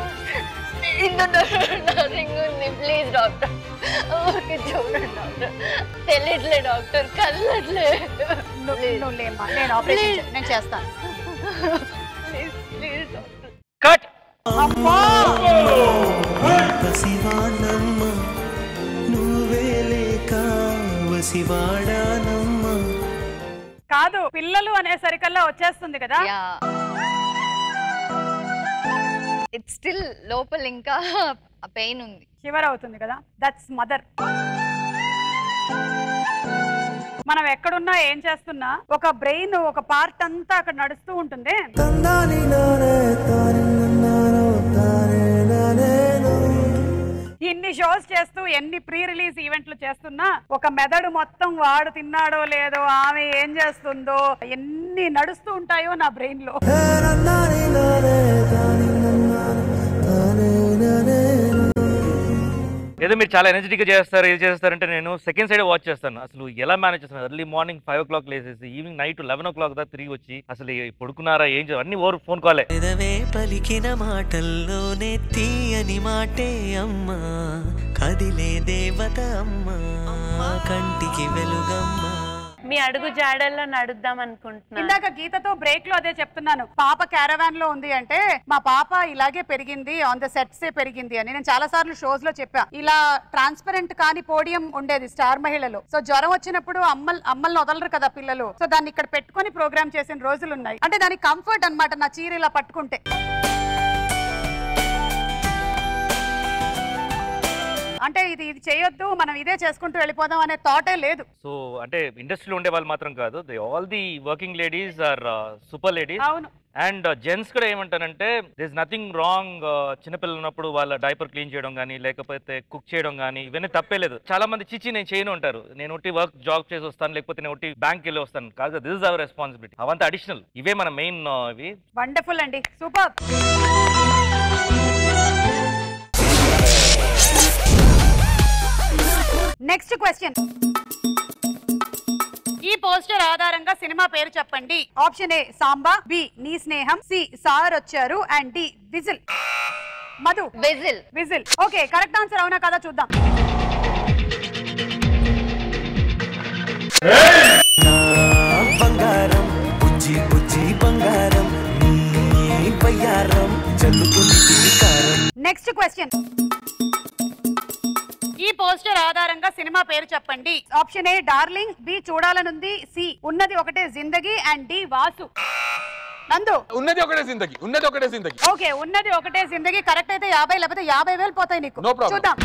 నథింగ్ ఉంది ప్లీజ్ డాక్టర్ ఓకే చూడండి డాక్టర్ తెలియట్లే డాక్టర్ కదలట్లే
నువ్వు నువ్వు లేమ్మా నేను ఆపరేషన్ చే- నేను చేస్తాను
ప్లీజ్ ప్లీజ్ డాక్టర్
కట్
అమ్మా
పసివానమ్మ నువ్వే లేక వసివాడానమ్మ
కాదు పిల్లలు అనేసరికల్లా వచ్చేస్తుంది కదా
యా ఇట్స్ స్టిల్ లోపల ఇంకా పెయిన్ ఉంది
షివర్ అవుతుంది కదా దట్స్ మదర్ మనం ఎక్కడున్నా ఏం చేస్తున్నా ఒక బ్రెయిన్ ఒక పార్ట్ అంతా అక్కడ నడుస్తూ ఉంటుంది
తందాని నానే తాని నన్నానో తానే నానేనో
ఇన్ని షోస్ చేస్తూ ఎన్ని ప్రీ రిలీజ్ ఈవెంట్లు చేస్తున్నా ఒక మెదడు మొత్తం వాడు తిన్నాడో లేదో ఆమె ఏం చేస్తుందో ఎన్ని నడుస్తూ ఉంటాయో నా బ్రెయిన్ లో
హే నన్నాని నానే తాని నన్నానో తానే నానేనో
ఏదో మీరు చాలా ఎనర్జెటిక్ గా చేస్తారు ఇది చేస్తారంటే నేను సెకండ్ సైడ్ వాచ్ చేస్తాను అసలు ఎలా మేనేజ్ చేస్తాను early morning five o'clock లేసేసి evening night eleven o'clock దాకా తిరిగి వచ్చి అసలు ఈ పడుకున్నారా ఏం చేయాలి అన్ని ఓవర్ ఫోన్ కాలే
పెదవే పలికిన మాటల్లోనే తీయని మాటే అమ్మా కదిలే దేవత అమ్మా కంటికి వెలుగమ్మా
మీ అడుగు జాడల్లో నడుద్దాం అనుకుంటున్నాను
ఇందాక గీతతో బ్రేక్ లో అదే చెప్తున్నాను పాప క్యారవాన్ లో ఉంది అంటే మా పాప ఇలాగే పెరిగింది ఆన్ ద సెట్స్ పెరిగింది అని నేను చాలా సార్లు షోస్ లో చెప్పా ఇలా ట్రాన్స్పరెంట్ కాని పోడియం ఉండేది స్టార్ మహిళలో సో జ్వరం వచ్చినప్పుడు అమ్మల్ అమ్మల్ని వదలరు కదా పిల్లలు సో దాన్ని ఇక్కడ పెట్టుకొని ప్రోగ్రామ్ చేసిన రోజులు ఉన్నాయి అంటే దానికి కంఫర్ట్ అన్నమాట నా చీర ఇలా పట్టుకుంటే అంటే ఇది ఇది చేయొద్దు మనం ఇదే చేసుకుంటూ వెళ్ళిపోదాం అనే థాటే లేదు
సో అంటే ఇండస్ట్రీలో ఉండే వాళ్ళు మాత్రం కాదు they all the working ladies are super ladies
అవును
అండ్ జెంట్స్ కూడా ఏమంటారంటే దిస్ నథింగ్ రాంగ్ చిన్నపిల్లలు ఉన్నప్పుడు వాళ్ళ డైపర్ క్లీన్ చేయడం కానీ లేకపోతే కుక్ చేయడం కానీ ఇవన్నీ తప్పే లేదు చాలా మంది చిచ్చి నేను చేయను ఉంటారు నేను ఒకటి వర్క్ జాబ్ చేసి వస్తాను లేకపోతే నేను ఒకటి బ్యాంక్ వెళ్ళి వస్తాను కాదు దిస్ ఇస్ అవర్ రెస్పాన్సిబిలిటీ అవంతా అడిషనల్ ఇవే మన మెయిన్ ఇవి
వండర్ఫుల్ అండి సూపర్ నెక్స్ట్ క్వశ్చన్ ఈ పోస్టర్ ఆధారంగా సినిమా పేరు చెప్పండి ఆప్షన్ ఏ సాంబా బి నీ స్నేహం సి సార్ వచ్చారు and D whistle Madhu
whistle
whistle okay correct answer అవునా కదా చూద్దాం
నా బంగారం బుజ్జి బుజ్జి బంగారం నీ బయ్యారం చల్లుకుని కారం
నెక్స్ట్ క్వశ్చన్ ఈ పోస్టర్ ఆధారంగా సినిమా పేరు చెప్పండి ఆప్షన్ ఏ డార్లింగ్ బి చూడాలనుంది సి ఉన్నది ఒకటే జిందగీ అండ్ డి వాసు నందు
ఉన్నది ఒకటే జిందగీ ఉన్నది ఒకటే జిందగీ
ఓకే ఉన్నది ఒకటే జిందగీ కరెక్ట్ అయితే యాభై లేకపోతే యాభై వేలు పోతాయి నీకు
No problem.
చూద్దాం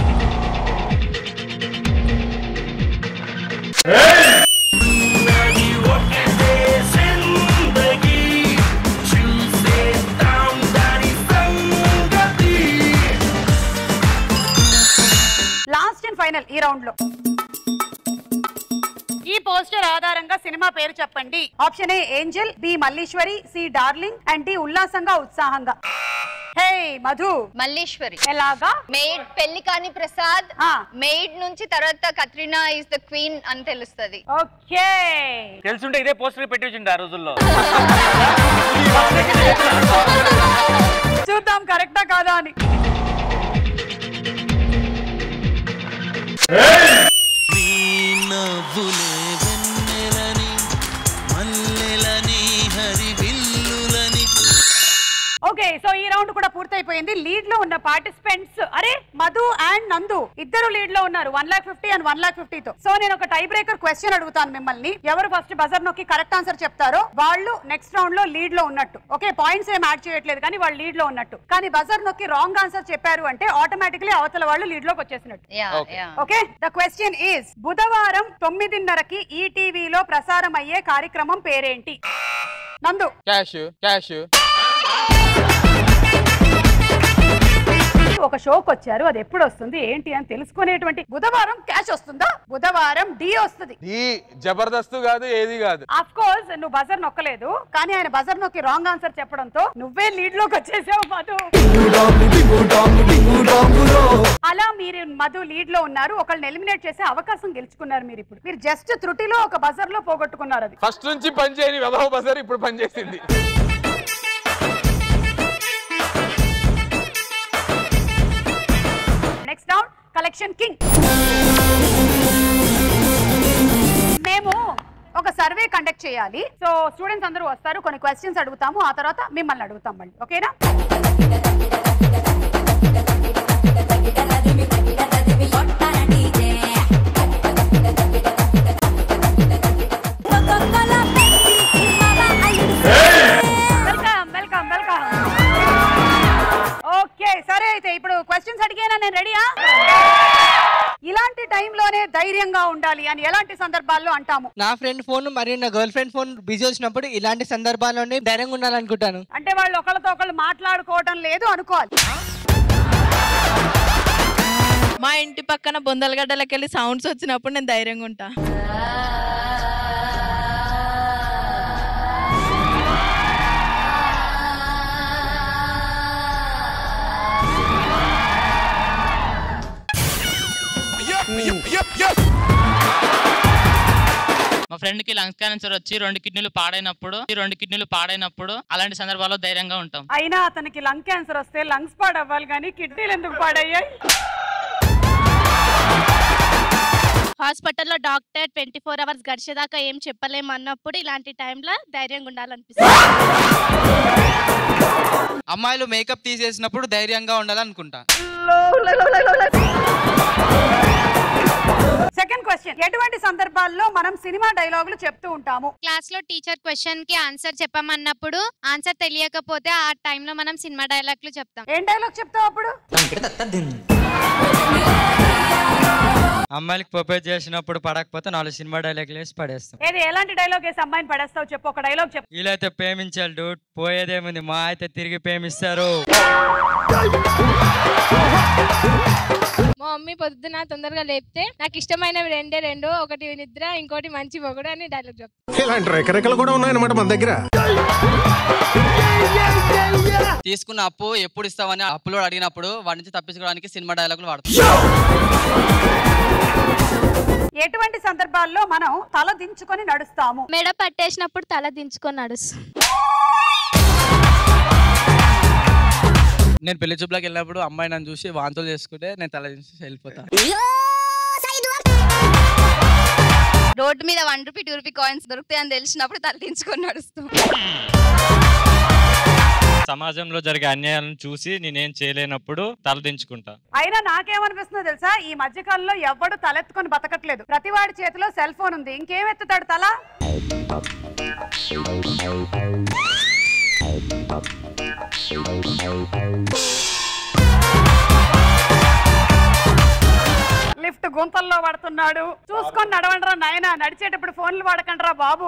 లాస్ట్ అండ్ ఫైనల్ ఈ రౌండ్ లో ఈ పోస్టర్ ఆధారంగా సినిమా పేరు చెప్పండి option A angel B Malliswari C darling and D ఉల్లాసంగా ఉత్సాహంగా హే మధు
మల్లీశ్వరి
ఎలాగా
మెయిడ్ పెళ్లి కాని ప్రసాద్
ఆ.
మెయిడ్ నుంచి తర్వాత కత్రినా ఇస్ ద క్వీన్ అని తెలుస్తుంది
ఓకే
తెలుసుంటే ఇదే పోస్టర్ పెట్టి వచ్చింది ఆ రోజుల్లో
చూద్దాం కరెక్టా కాదా అని
నీ నవ్వులే వెన్నెలని మల్లెలని హరివిల్లులని
ఓకే సో ఈ రౌండ్ కూడా పూర్తి పూర్తయిపోయింది లీడ్ లో ఉన్న పార్టిసిపెంట్స్ అరే మధు అండ్ నందు ఇద్దరు లీడ్ లో ఉన్నారు one lakh fifty and one lakh fifty తో సో నేను ఒక టై బ్రేకర్ క్వశ్చన్ అడుగుతాను మిమ్మల్ని ఎవరు ఫస్ట్ బజర్ నొక్కి కరెక్ట్ ఆన్సర్ చెప్తారో వాళ్ళు నెక్స్ట్ రౌండ్ లో లీడ్ లో ఉన్నట్టు ఓకే పాయింట్స్ ఏం యాడ్ చేయట్లేదు కానీ వాళ్ళు లీడ్ లో ఉన్నట్టు కానీ బజర్ నొక్కి రాంగ్ ఆన్సర్ చెప్పారు అంటే ఆటోమేటిక్లీ అవతల వాళ్ళు లీడ్ లోకి వచ్చేసినట్టు ఓకే ద క్వశ్చన్ ఈజ్ బుధవారం తొమ్మిదిన్నరకి ఈ టీవీలో ప్రసారం అయ్యే కార్యక్రమం పేరేంటి నందు
క్యాష్ క్యాష్
ఒక షోకి వచ్చారు అది ఎప్పుడు వస్తుంది ఏంటి అని తెలుసుకునేటువంటి బుధవారం క్యాష్ వస్తుందా బుధవారం డి వస్తుంది
ఈ జబర్దస్త్ కాదు ఏది కాదు
అఫ్ కోర్స్ నువ్వు బజర్ నొక్కలేదు కానీ ఆయన బజర్ నొక్కి రాంగ్ ఆన్సర్ చెప్పడంతో నువ్వే లీడ్ లోకి వచ్చేసావు మధు అలా మీరు మధు లీడ్ లో ఉన్నారు ఒకళ్ళని ఎలిమినేట్ చేసే అవకాశం గెలుచుకున్నారు మీరు ఇప్పుడు మీరు జస్ట్ త్రుటిలో ఒక బజర్ లో పోగొట్టుకున్నారు అది
ఫస్ట్ నుంచి పని చేయని వెధవ బజార్ ఇప్పుడు పని చేసింది
నెక్స్ట్ రౌండ్ కలెక్షన్ కింగ్ మేము ఒక సర్వే కండక్ట్ చేయాలి సో స్టూడెంట్స్ అందరూ వస్తారు కొన్ని క్వశ్చన్స్ అడుగుతాము ఆ తర్వాత మిమ్మల్ని అడుగుతాం మళ్ళీ ఓకేనా వెల్కమ్ వెల్కమ్ వెల్కమ్ ఓకే సరే అయితే ఇప్పుడు క్వశ్చన్స్ అడిగేనా నేను రెడీయా ఇలాంటి టైంలోనే ధైర్యంగా ఉండాలి అని ఎలాంటి సందర్భాల్లో అంటాము
నా ఫ్రెండ్ ఫోన్ మరియు నా గర్ల్ ఫ్రెండ్ ఫోన్ బిజీ వచ్చినప్పుడు ఇలాంటి సందర్భాల్లోనే ధైర్యంగా ఉండాలనుకుంటాను
అంటే వాళ్ళు ఒకళ్ళతో ఒకళ్ళు మాట్లాడుకోవటం లేదు అనుకోవాలి
మా ఇంటి పక్కన బొందలగడ్డలకి వెళ్ళి సౌండ్స్ వచ్చినప్పుడు నేను ధైర్యంగా ఉంటా
మా ఫ్రెండ్ కి లంగ్స్ క్యాన్సర్ వచ్చి రెండు కిడ్నీలు పాడైనప్పుడు ఈ రెండు కిడ్నీలు పాడైనప్పుడు అలాంటి సందర్భాల్లో ధైర్యంగా ఉంటాం
అయినా అతనికి లంగ్ క్యాన్సర్ వస్తే లంగ్స్ పాడవ్వాలి కానీ కిడ్నీలు ఎందుకు పాడయ్యాయి
హాస్పిటల్లో డాక్టర్ ట్వంటీ ఫోర్ అవర్స్ గడిచేదాకా ఏం చెప్పలేము అన్నప్పుడు ఇలాంటి టైంలో ధైర్యంగా ఉండాలనిపిస్తుంది
అమ్మాయిలు మేకప్ తీసేసినప్పుడు ధైర్యంగా ఉండాలనుకుంటా
సెకండ్ క్వశ్చన్ ఎటువంటి సందర్భాల్లో మనం సినిమా డైలాగులు చెప్తూ ఉంటాము
క్లాస్ లో టీచర్ క్వశ్చన్ కి ఆన్సర్ చెప్పమన్నప్పుడు ఆన్సర్ తెలియకపోతే ఆ టైంలో మనం సినిమా డైలాగ్లు చెప్తాం
ఏం డైలాగ్ చెప్తావు అప్పుడు
అమ్మాయిలకి ప్రపోజ్ చేసినప్పుడు పడకపోతే నాలుగు సినిమా డైలాగులు వేసి పడేస్తాం
ఏది ఎలాంటి డైలాగ్ వేసి అమ్మాయిని పడేస్తావు చెప్పు ఒక డైలాగ్ చెప్పు
వీళ్ళైతే ప్రేమించాలి డూట్ పోయేదేముంది మా అయితే తిరిగి ప్రేమిస్తారు
మా మమ్మీ పొద్దున తొందరగా లేపితే నాకు ఇష్టమైనవి రెండే రెండు ఒకటి నిద్ర ఇంకోటి మంచి మొగుడు అని డైలాగ్ చెప్తాను
ఇలాంటి రెకరెకలు కూడా ఉన్నాయన్నమాట మన దగ్గర
తీసుకున్న అప్పు ఎప్పుడు ఇస్తామని అప్పులో అడిగినప్పుడు వాడి నుంచి తప్పించుకోవడానికి సినిమా డైలాగులు వాడతాం
ఎటువంటి సందర్భాల్లో మనం తల దించుకొని నడుస్తాము
మెడ పట్టేసినప్పుడు తల దించుకొని నడుస్తాం
నేను పెళ్లి చూపులకు వెళ్ళినప్పుడు అమ్మాయి నన్ను చూసి వాంతులు చేసుకుంటే నేను తల దించి వెళ్ళిపోతా
రోడ్డు మీద one rupee two rupee coins దొరుకుతాయని తెలిసినప్పుడు తలదించుకొని నడుస్తాం
సమాజంలో జరిగే అన్యాయాలను చూసి నేనేం చేయలేనప్పుడు తలదించుకుంటా
అయినా నాకేమనిపిస్తుందో తెలుసా ఈ మధ్య కాలంలో ఎవడు తలెత్తుకొని బతకట్లేదు ప్రతి వాడి చేతిలో సెల్ ఫోన్ ఉంది ఇంకేం ఎత్తుతాడు తల లిఫ్ట్ గుంతల్లో పడుతున్నాడు చూసుకొని నడవండిరా నాయన నడిచేటప్పుడు ఫోన్లు వాడకండిరా బాబు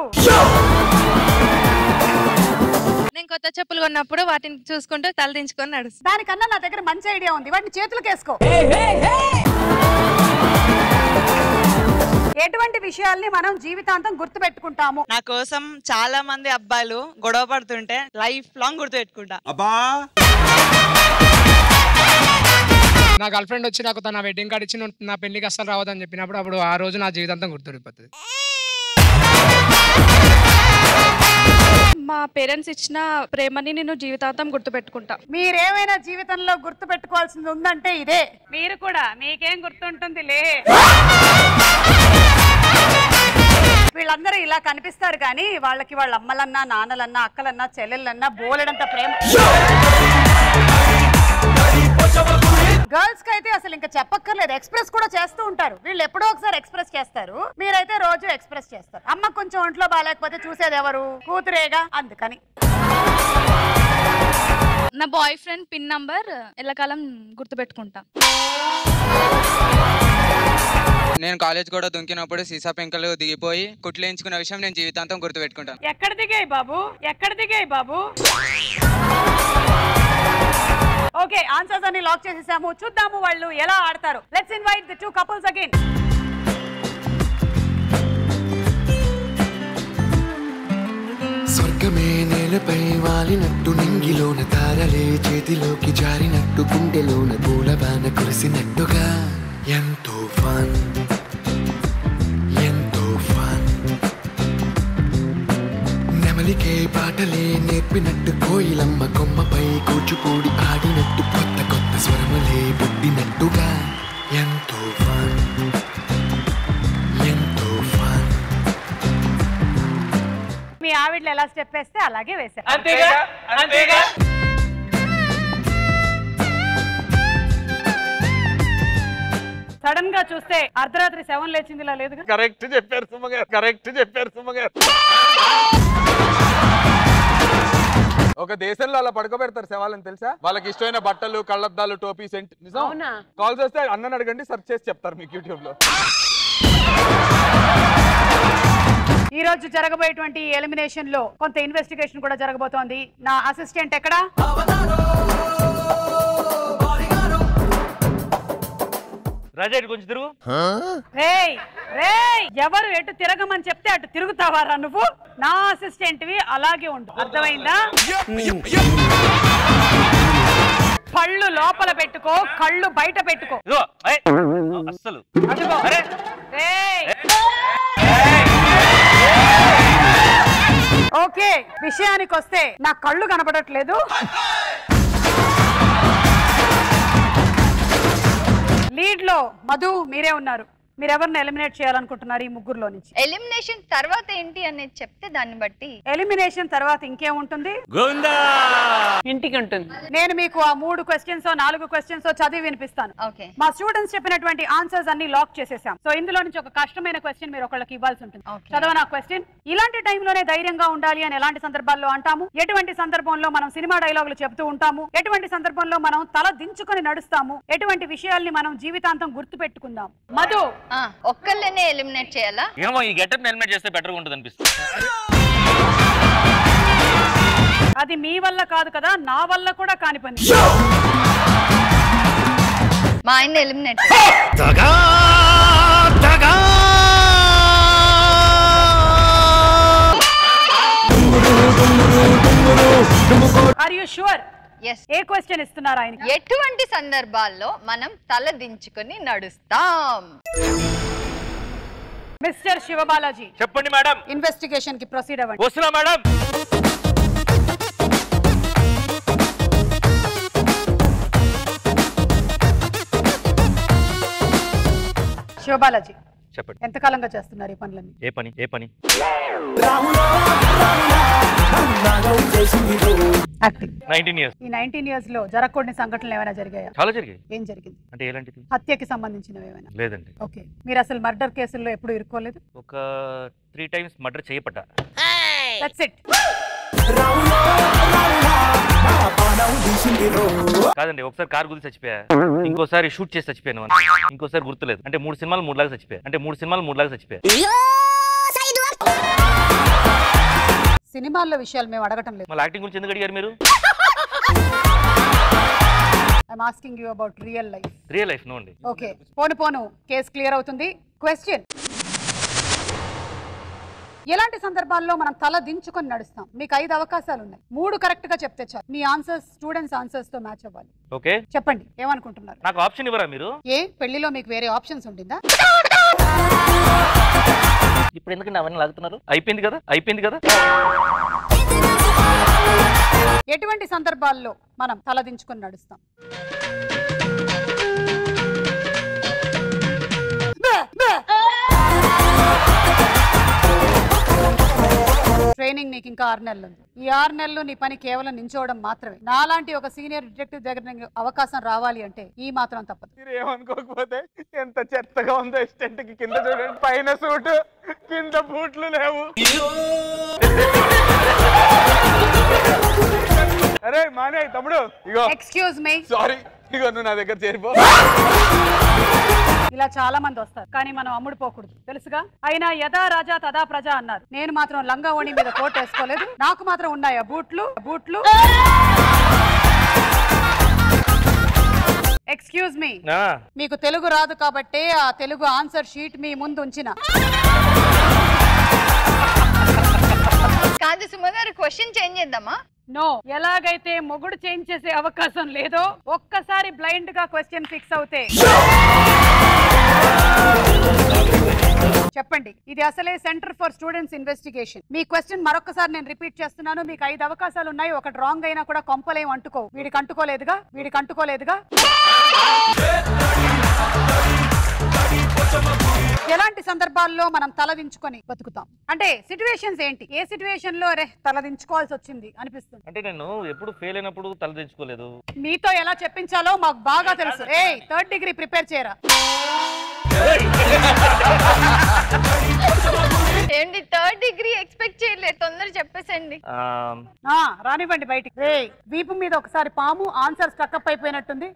నేను కొత్త చెప్పులు కొన్నప్పుడు వాటిని చూసుకుంటూ తల దించుకొని నడుస్తాను
దానికన్నా నా దగ్గర మంచి ఐడియా ఉంది వాటిని చేతులకు వేసుకో ఎటువంటి విషయాల్ని మనం జీవితాంతం గుర్తు పెట్టుకుంటాము
నా కోసం చాలా మంది అబ్బాయిలు గొడవ పడుతుంటే లైఫ్ లాంగ్ గుర్తు పెట్టుకుంటా
అబ్బా
నా గర్ల్ ఫ్రెండ్ వచ్చి నాకు తన వెడ్డింగ్ కార్డ్ ఇచ్చి నువ్వు నా పెళ్లికి అస్సలు రావద్దని చెప్పినప్పుడు అప్పుడు ఆ రోజు నా జీవితాంతం గుర్తుండిపోతుంది
మా పేరెంట్స్ ఇచ్చిన ప్రేమని నేను జీవితాంతం గుర్తుపెట్టుకుంటా
మీరేమైనా జీవితంలో గుర్తు పెట్టుకోవాల్సింది ఉందంటే ఇదే మీరు కూడా మీకేం గుర్తుంటుంది లే వీళ్ళందరూ ఇలా కనిపిస్తారు కానీ వాళ్ళకి వాళ్ళ అమ్మలన్నా నాన్నలన్నా అక్కలన్నా చెల్లెళ్ళన్నా బోలెడంత ప్రేమ గర్ల్స్ కి అయితే అసలు ఇంకా చెప్పక్కర్లేదు ఎక్స్ప్రెస్ కూడా చేస్తూ ఉంటారు వీళ్ళు ఎప్పుడో ఒకసారి ఎక్స్ప్రెస్ చేస్తారు మీరైతే రోజు ఎక్స్ప్రెస్ చేస్తారు అమ్మ కొంచెం ఒంట్లో బాగాలేకపోతే చూసేది ఎవరు కూతురేగా అందుకని
నా బాయ్ ఫ్రెండ్ పిన్ నంబర్ ఎల్లకాలం గుర్తుపెట్టుకుంటా
నేను కాలేజ్ కూడా దుంకినప్పుడు సీసా పెంకలు దిగిపోయి కుట్లు వేయించుకున్న విషయం నేను జీవితాంతం గుర్తుపెట్టుకుంటాను
ఎక్కడ దిగాయి బాబు ఎక్కడ దిగాయి బాబు ఓకే ఆన్సర్స్ అన్ని లాక్ చేసేసాము చూద్దాము వాళ్ళు ఎలా ఆడతారు let's invite the two couples again
స్వర్గమే నేలపై వాలినట్టు నింగిలోన తారలే చేతిలోకి జారినట్టు గుండెలోన పూలబాన కురిసినట్టుగా ఎంతో ఫన్ ఎంతో ఫన్ నెమలికే పాటలే నేర్పినట్టు కోయిలమ్మ కొమ్మపై కూచిపూడి ఆడినట్టు కొత్త కొత్త స్వరములే పుట్టినట్టుగా ఎంతో ఫన్ ఎంతో ఫన్
మీ ఆవిడలు ఎలా స్టెప్ వేస్తే అలాగే వేశారు
అంతేగా అంతేగా
సడన్ గా చూస్తే అర్ధరాత్రి సెవెన్ లేచింది ఇలా లేదుగా
కరెక్ట్ చెప్పారు సుమ గారు కరెక్ట్ చెప్పారు సుమ గారు ఒక దేశంలో అలా పడుకోబెడతారు శవాలని తెలుసా వాళ్ళకి ఇష్టమైన బట్టలు కళ్ళద్దాలు టోపీ సెంట్ నిజం
అవునా?
కాల్స్ వస్తే అన్నని అడగండి సెర్చ్ చేసి చెప్తారు మీకు యూట్యూబ్ లో
ఈ రోజు జరగబోయేటువంటి ఎలిమినేషన్ లో కొంత ఇన్వెస్టిగేషన్ కూడా జరగబోతోంది నా అసిస్టెంట్ ఎక్కడ
రాజా ఇటు కొంచెం తిరుగు
రేయ్ రేయ్ ఎవరు ఎటు తిరగమని చెప్తే అటు తిరుగుతావారా నువ్వు నా అసిస్టెంట్ వి అలాగే ఉండు అర్థమైందా పళ్ళు లోపల పెట్టుకో కళ్ళు బయట పెట్టుకో
ఇదిగో, ఏయ్, అస్సలు
అదిగో
అరే
రేయ్. ఓకే విషయానికి వస్తే నా కళ్ళు కనపడట్లేదు లీడ్ లో మధు మీరే ఉన్నారు మీరు ఎవరిని ఎలిమినేట్ చేయాలనుకుంటున్నారు ఈ ముగ్గురులో నుంచి
ఎలిమినేషన్ తర్వాత ఏంటి అనేది చెప్తే దాన్ని బట్టి
ఎలిమినేషన్ తర్వాత ఇంకేముంటుంది
ఇంటికి ఉంటుంది
నేను మీకు ఆ మూడు క్వశ్చన్స్ నాలుగు క్వశ్చన్స్ చదివి వినిపిస్తాను
ఓకే
మా స్టూడెంట్స్ చెప్పినటువంటి ఆన్సర్స్ అన్ని లాక్ చేసేసాం సో ఇందులో నుంచి ఒక కష్టమైన క్వశ్చన్ మీరు ఒకళ్ళకి ఇవ్వాల్సి ఉంటుంది చదవనా క్వశ్చన్ ఇలాంటి టైంలోనే ధైర్యంగా ఉండాలి అని ఎలాంటి సందర్భాల్లో అంటాము ఎటువంటి సందర్భంలో మనం సినిమా డైలాగులు చెప్తూ ఉంటాము ఎటువంటి సందర్భంలో మనం తల దించుకొని నడుస్తాము ఎటువంటి విషయాల్ని మనం జీవితాంతం గుర్తు పెట్టుకుందాం మధు
ఆ, ఒక్కళ్ళనే ఎలిమినేట్ చేయాలా
ఏమో ఈ గెటప్ హెల్మెట్ చేస్తే బెటర్గా ఉంటుంది అనిపిస్తుంది
అది మీ వల్ల కాదు కదా నా వల్ల కూడా కాని పని
మా ఆయన eliminate
are you sure
yes
a question ఇస్తున్నారు ఆయనకి
ఎటువంటి సందర్భాల్లో మనం తల దించుకొని నడుస్తాం
మిస్టర్ శివబాలాజీ
చెప్పండి మేడం
ఇన్వెస్టిగేషన్ కి ప్రొసీడ్ అవ్వండి
వస్తున్నా మేడం
శివబాలాజీ
చెప్పండి
ఎంతకాలంగా చేస్తున్నారు ఈ పనులన్నీ
ఏ పని ఏ పని
యాక్టింగ్
నైన్టీన్ ఇయర్స్
ఈ నైన్టీన్ ఇయర్స్ లో జరగకూడని సంఘటనలు ఏమైనా జరిగాయా
చాలా జరిగాయి
ఏం జరిగింది
అంటే ఎలాంటిది
హత్యకి సంబంధించినవి ఏమైనా
లేదండి
ఓకే మీరు అసలు మర్డర్ కేసుల్లో ఎప్పుడు ఇరుక్కోలేదు
ఒక త్రీ టైమ్స్ మర్డర్ చేయపడ్డా
దట్స్ ఇట్
కాదండి ఒకసారి కార్ గురించి చచ్చిపోయా ఇంకోసారి షూట్ చేసి చచ్చిపోయాను అన్న. ఇంకోసారి గుర్తులేదు అంటే మూడు సినిమాలు మూడు లాగా చచ్చిపోయా అంటే మూడు సినిమాలు మూడు లాగా చచ్చిపోయా
సినిమాల్లో విషయాలు మేము అడగటం లేదు
మళ్ళీ యాక్టింగ్ గురించి ఎందుకు అడిగారు మీరు
I'm asking you about real life
real life no అండి
ఓకే పోను పోను కేసు క్లియర్ అవుతుంది క్వశ్చన్ ఎలాంటి సందర్భాల్లో మనం తల దించుకొని నడుస్తాం మీకు ఐదు అవకాశాలు ఉన్నాయి మూడు కరెక్ట్ గా చెప్తే చాలు మీ ఆన్సర్స్ స్టూడెంట్స్ ఆన్సర్స్ తో మ్యాచ్ అవ్వాలి
ఓకే
చెప్పండి ఏమనుకుంటున్నారు
నాకు ఆప్షన్ ఇవ్వరా మీరు
ఏ పెళ్లిలో మీకు వేరే ఆప్షన్స్ ఉంటుందా
ఇప్పుడు ఎందుకంటే అవన్నీ లాగుతున్నారు అయిపోయింది కదా అయిపోయింది కదా
ఎటువంటి సందర్భాల్లో మనం తల దించుకొని నడుస్తాం ట్రైనింగ్ నీకు ఇంకా ఆరు నెలలు ఉంది ఈ ఆరు నెలలు నీ పని కేవలం నించోవడం మాత్రమే నాలాంటి ఒక సీనియర్ డిటెక్టివ్ దగ్గర నీకు అవకాశం రావాలి అంటే ఈ మాత్రం తప్పదు
మీరు ఏమనుకోకపోతే ఎంత చెత్తగా ఉందో అసిస్టెంట్ కి కింద చూడండి పైన సూట్ కింద బూట్లు లేవు అరే మానే తమ్ముడు ఇగో
ఎక్స్క్యూజ్ మీ
సారీ ఇగో నువ్వు నా దగ్గర చేరిపో
ఇలా చాలా మంది వస్తారు కానీ మనం అమ్ముడు పోకూడదు తెలుసుగా అయినా యథా రాజా తదా ప్రజ అన్నారు నేను మాత్రం లంగా ఓణి మీద కోట్ వేసుకోలేదు నాకు మాత్రం ఉన్నాయా బూట్లు బూట్లు ఎక్స్క్యూజ్ మీ
ఆ,
మీకు తెలుగు రాదు కాబట్టి ఆ తెలుగు ఆన్సర్ షీట్ మీ ముందు ఉంచిన
కాదు సుమ గారు క్వశ్చన్ చేంజ్ చేద్దామా
నో ఎలాగైతే మొగుడు చేంజ్ చేసే అవకాశం లేదో ఒక్కసారి బ్లైండ్ గా క్వశ్చన్ ఫిక్స్ అవుతే చెప్పండి ఇది అసలే సెంటర్ ఫర్ స్టూడెంట్స్ ఇన్వెస్టిగేషన్ మీ క్వశ్చన్ మరొకసారి నేను రిపీట్ చేస్తున్నాను మీకు ఐదు అవకాశాలు ఉన్నాయి ఒకటి రాంగ్ అయినా కూడా కొంపలేం అంటుకో వీడికి అంటుకోలేదుగా వీడికి అంటుకోలేదుగా ఎలాంటి సందర్భాల్లో మనం తలదించుకొని బతుకుతాం అంటే సిచ్యువేషన్స్ ఏంటి ఏ సిచ్యువేషన్ లో రే తలదించుకోవాల్సి వచ్చింది అనిపిస్తుంది
అంటే నేను ఎప్పుడు ఫెయిల్ అయినప్పుడు తలదించుకోలేదు
మీతో ఎలా చెప్పించాలో మాకు బాగా తెలుసు ఏ థర్డ్ డిగ్రీ ప్రిపేర్ చేయరా
ఏంటి థర్డ్ డిగ్రీ ఎక్స్పెక్ట్ చేయలేదు తొందర చెప్పేసండి
ఆ,
ఆ, రానివ్వండి బయటికి రే వీపు మీద ఒకసారి పాము ఆన్సర్ స్టక్అప్ అయిపోయినట్టుంది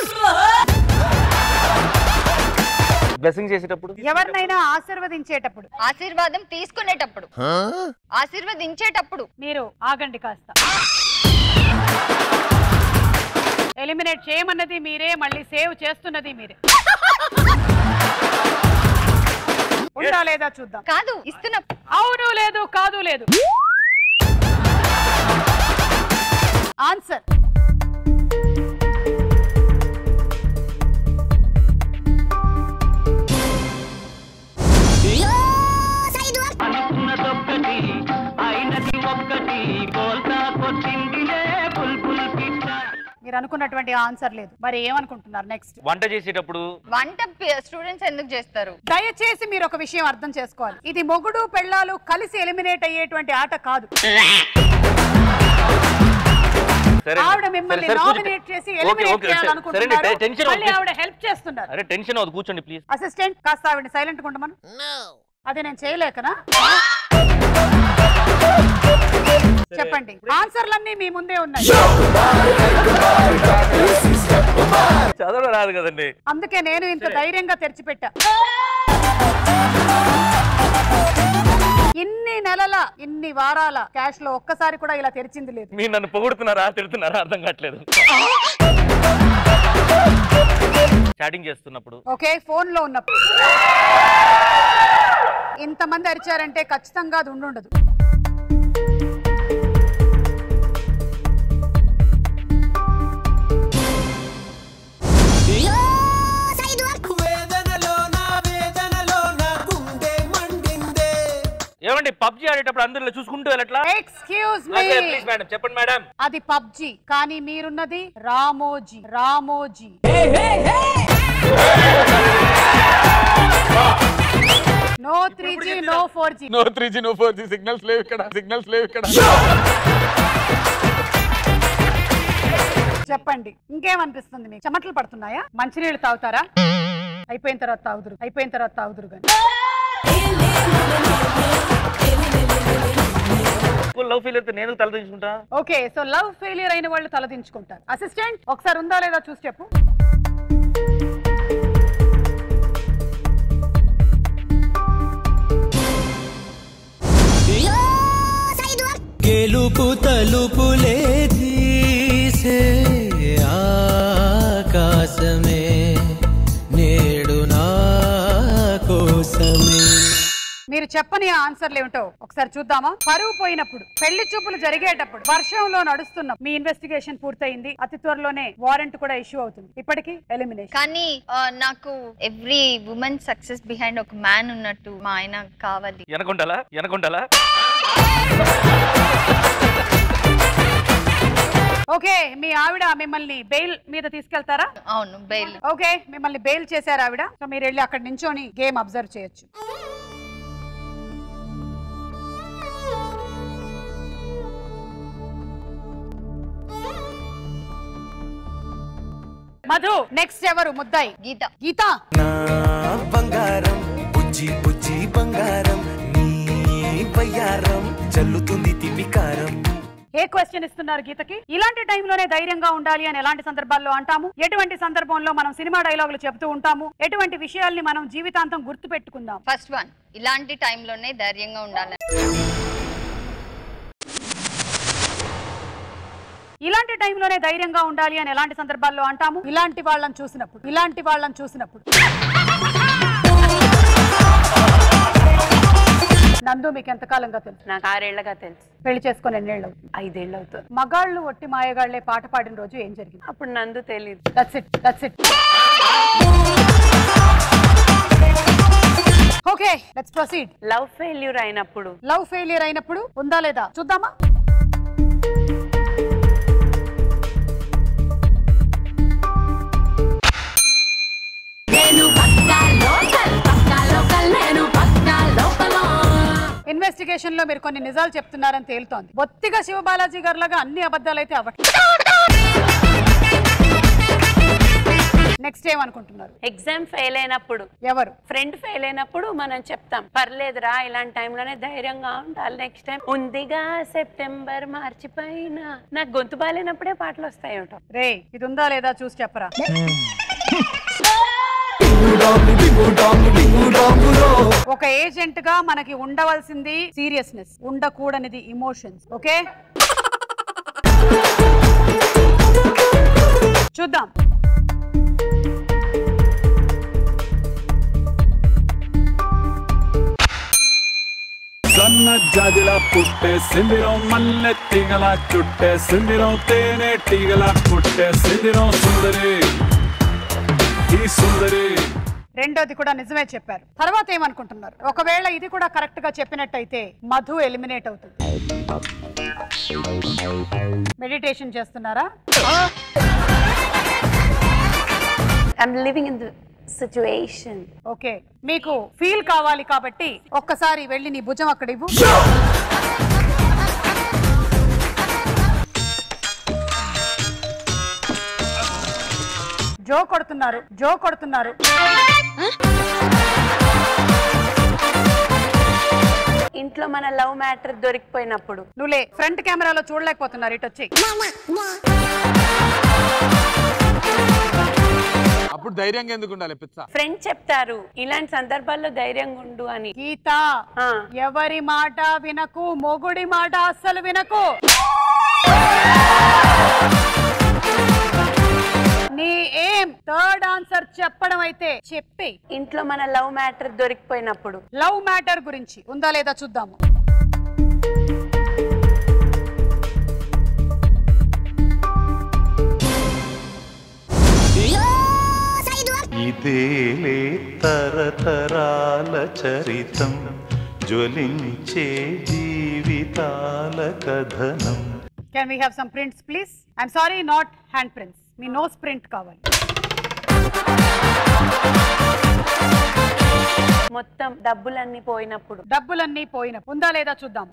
బ్లెస్సింగ్ చేసేటప్పుడు
ఎవరినైనా ఆశీర్వదించేటప్పుడు
ఆశీర్వాదం తీసుకునేటప్పుడు ఆశీర్వదించేటప్పుడు
మీరు ఆగండి కాస్త ఎలిమినేట్ చేయమన్నది మీరే మళ్ళీ సేవ్ చేస్తున్నది మీరే ఉందా లేదా చూద్దాం
కాదు ఇస్తున్న
అవును లేదు కాదు లేదు ఆన్సర్ మీరు అనుకున్నటువంటి ఆన్సర్ లేదు మరి ఏమనుకుంటున్నారు నెక్స్ట్
వంట చేసేటప్పుడు
వంట స్టూడెంట్స్ ఎందుకు చేస్తారు
దయచేసి మీరు ఒక విషయం అర్థం చేసుకోవాలి ఇది మొగుడు పెళ్ళాలు కలిసి ఎలిమినేట్ అయ్యేటువంటి ఆట కాదు
సరే
ఆవిడ మిమ్మల్ని
సరే, సరే, కూర్చో.
నామినేట్ చేసి
ఓకే,
ఎలిమినేట్
ఓకే, సరే,
చేయాలనుకుంటున్నారు
సరే, టెన్షన్
మళ్ళీ
అవ్వద్దు.
ఆవిడ హెల్ప్ చేస్తున్నారు
అరే టెన్షన్ అవుతుంది కూర్చోండి ప్లీజ్
అసిస్టెంట్ కాస్త ఆవిడ సైలెంట్ ఉండమను అదే నేను చేయలేకనా చెప్పండి ఆన్సర్లన్నీ మీ ముందే ఉన్నాయి
చదవడం రాదు కదండి
అందుకే నేను ఇంత ధైర్యంగా తెరిచిపెట్టా ఇన్ని నెలల ఇన్ని వారాల క్యాష్ లో ఒక్కసారి కూడా ఇలా తెరిచింది లేదు
మీరు నన్ను పొగుడుతున్నారా తిడుతున్నారా అర్థం కావట్లేదు చాటింగ్ చేస్తున్నప్పుడు
ఓకే ఫోన్ లో ఉన్నప్పుడు ఇంతమంది అరిచారంటే ఖచ్చితంగా అది ఉండుండదు
ఏమండి పబ్జి ఆడేటప్పుడు అందరిలో చూసుకుంటూ వెళ్ళట్లా
ఎక్స్క్యూజ్ మీ
ప్లీజ్ మేడం చెప్పండి మేడం
అది పబ్జి కానీ మీరున్నది Ramoji Ramoji no three G no four G
no three G no four G signals లేవు ఇక్కడ సిగ్నల్స్ లేవు ఇక్కడ
చెప్పండి ఇంకేమనిపిస్తుంది మీకు చెమటలు పడుతున్నాయా మంచినీళ్ళు తాగుతారా అయిపోయిన తర్వాత తాగుదురు అయిపోయిన తర్వాత తాగుదురు కానీ
లవ్ ఫీల్ అయితే నేను తలదించుకుంటా
ఓకే సో లవ్ ఫెయిలియర్ అయిన వాళ్ళు తలదించుకుంటారు అసిస్టెంట్ ఒకసారి ఉందా లేదా చూసి చెప్పు
గెలుపు తలుపులే తీసే ఆకాశమే నేడు నా కోసమే
మీరు చెప్పని ఆన్సర్లు ఏమిటో ఒకసారి చూద్దామా పరువు పోయినప్పుడు పెళ్లి చూపులు జరిగేటప్పుడు వర్షంలో నడుస్తున్న మీ ఇన్వెస్టిగేషన్ పూర్తయింది అతి త్వరలోనే వారెంట్ కూడా ఇష్యూ అవుతుంది ఇప్పటికి ఎలిమినేషన్
కానీ ఆ, నాకు ఎవ్రీ ఉమెన్ సక్సెస్ బిహైండ్ ఒక మ్యాన్ ఉన్నట్టు మా ఆయన కావాలి
ఎనకుండాలా ఎనకుండాలా
ఓకే మీ ఆవిడ మిమ్మల్ని బెయిల్ మీద తీసుకెళ్తారా
అవును బెయిల్
ఓకే మిమ్మల్ని బెయిల్ చేశారు ఆవిడ సో మీరు వెళ్ళి అక్కడ నించొని గేమ్ అబ్జర్వ్ చేయొచ్చు మధు నెక్స్ట్ ఎవరు ముద్దాయి
గీత
గీత
నా బంగారం బుజ్జి బుజ్జి బంగారం నీ బయ్యారం చల్లుతుంది తిపికారం
ఏ క్వశ్చన్ ఇస్తున్నారు గీతకి ఇలాంటి టైంలోనే ధైర్యంగా ఉండాలి అని ఎలాంటి సందర్భాల్లో అంటాము ఎటువంటి సందర్భంలో మనం సినిమా డైలాగులు చెప్తూ ఉంటాము ఎటువంటి విషయాల్ని మనం జీవితాంతం గుర్తు పెట్టుకుందాం
ఫస్ట్ వన్ ఇలాంటి టైంలోనే ధైర్యంగా ఉండాలి
ఇలాంటి టైంలోనే ధైర్యంగా ఉండాలి అని ఎలాంటి సందర్భాల్లో అంటాము ఇలాంటి వాళ్ళని చూసినప్పుడు ఇలాంటి వాళ్ళని చూసినప్పుడు నందు మీకు ఎంతకాలంగా తెలుసు
నాకు ఆరేళ్లగా తెలుసు
పెళ్లి చేసుకొని ఎన్నేళ్ళు అవుతుంది
ఐదేళ్ళు అవుతుంది
మగాళ్ళు ఒట్టి మాయగాళ్లే పాట పాడిన రోజు ఏం జరిగింది
అప్పుడు నందు తెలియదు
that's it that's it okay let's proceed
love failure అయినప్పుడు
లవ్ ఫెయిలియర్ అయినప్పుడు ఉందా లేదా చూద్దామా
నేను పక్కా లోకల్ పక్కా లోకల్ నేను పక్కా లోకల్
ఇన్వెస్టిగేషన్ లో మీరు కొన్ని నిజాలు చెప్తున్నారని తేలుతోంది బొత్తిగా శివబాలాజీ గారిలాగా అన్ని అబద్ధాలు అయితే అవ్వట్లేదు నెక్స్ట్ ఏమనుకుంటున్నారు
ఎగ్జామ్ ఫెయిల్ అయినప్పుడు
ఎవరు
ఫ్రెండ్ ఫెయిల్ అయినప్పుడు మనం చెప్తాం పర్లేదురా ఇలాంటి టైంలోనే ధైర్యంగా ఉండాలి నెక్స్ట్ టైం ఉందిగా సెప్టెంబర్ మార్చి పైన నాకు గొంతు బాగాలేనప్పుడే పాటలు వస్తాయి ఏమిటో
రే ఇది ఉందా లేదా చూసి చెప్పరా ఒక ఏజెంట్ గా మనకి ఉండవలసింది సీరియస్నెస్ ఉండకూడనిది ఇమోషన్స్ ఓకే చూద్దాం
సన్న జాజిల పుట్టే సిందిరం మల్లె తీగల చుట్టే సిందిరం తేనె తీగల పుట్టే సిందిరం సుందరి ఈ సుందరి
రెండోది కూడా నిజమే చెప్పారు తర్వాత ఏమనుకుంటున్నారు ఒకవేళ ఇది కూడా కరెక్ట్ గా చెప్పినట్టయితే మధు ఎలిమినేట్ అవుతుంది మెడిటేషన్ చేస్తున్నారా
I'm living in the situation
okay మీకు ఫీల్ కావాలి కాబట్టి ఒక్కసారి వెళ్ళి నీ భుజం అక్కడ ఇవ్వు జో కొడుతున్నారు జో కొడుతున్నారు
ఇంట్లో మన లవ్ మ్యాటర్ దొరికిపోయినప్పుడు
నువ్వులే ఫ్రంట్ కెమెరాలో చూడలేకపోతున్నారు ఇటు వచ్చి
అప్పుడు ధైర్యంగా ఎందుకు ఉండాలి పిచ్చ
ఫ్రెండ్ చెప్తారు ఇలాంటి సందర్భాల్లో ధైర్యంగా ఉండు అని
గీత ఎవరి మాట వినకు మొగుడి మాట అస్సలు వినకు నీ ఏం థర్డ్ ఆన్సర్ చెప్పడం అయితే చెప్పి
ఇంట్లో మన లవ్ మ్యాటర్ దొరికిపోయినప్పుడు
లవ్ మ్యాటర్ గురించి ఉందా లేదా చూద్దాము
ఇదేలే తరతరాల చరితం జ్వలించే జీవితాల కథనం
can we have some prints please I'm sorry not hand prints మీ నోస్ ప్రింట్ కావాలి
మొత్తం డబ్బులన్నీ పోయినప్పుడు
డబ్బులన్నీ పోయిన ఉందా లేదా చూద్దాం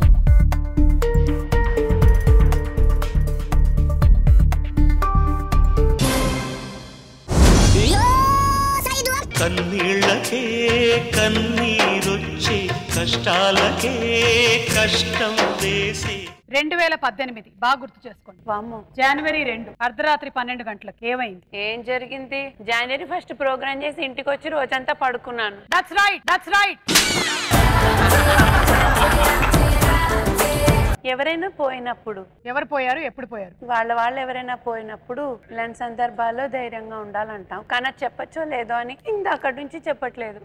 కన్నీళ్ళకే కన్నీరొచ్చే కష్టాలకే కష్టం వేసే
రెండు వేల పద్దెనిమిది బాగా గుర్తు చేసుకోండి
వామ్మో
జనవరి రెండు అర్ధరాత్రి పన్నెండు గంటలకు ఏమైంది
ఏం జరిగింది జనవరి ఫస్ట్ ప్రోగ్రామ్ చేసి ఇంటికి వచ్చి రోజంతా పడుకున్నాను
దట్స్ రైట్ దట్స్ రైట్
ఎవరైనా పోయినప్పుడు
ఎవరు పోయారు ఎప్పుడు పోయారు
వాళ్ళ వాళ్ళు ఎవరైనా పోయినప్పుడు ఇలాంటి సందర్భాల్లో ధైర్యంగా ఉండాలంటాం కానీ అది చెప్పచ్చో లేదో అని ఇంకా అక్కడి నుంచి చెప్పట్లేదు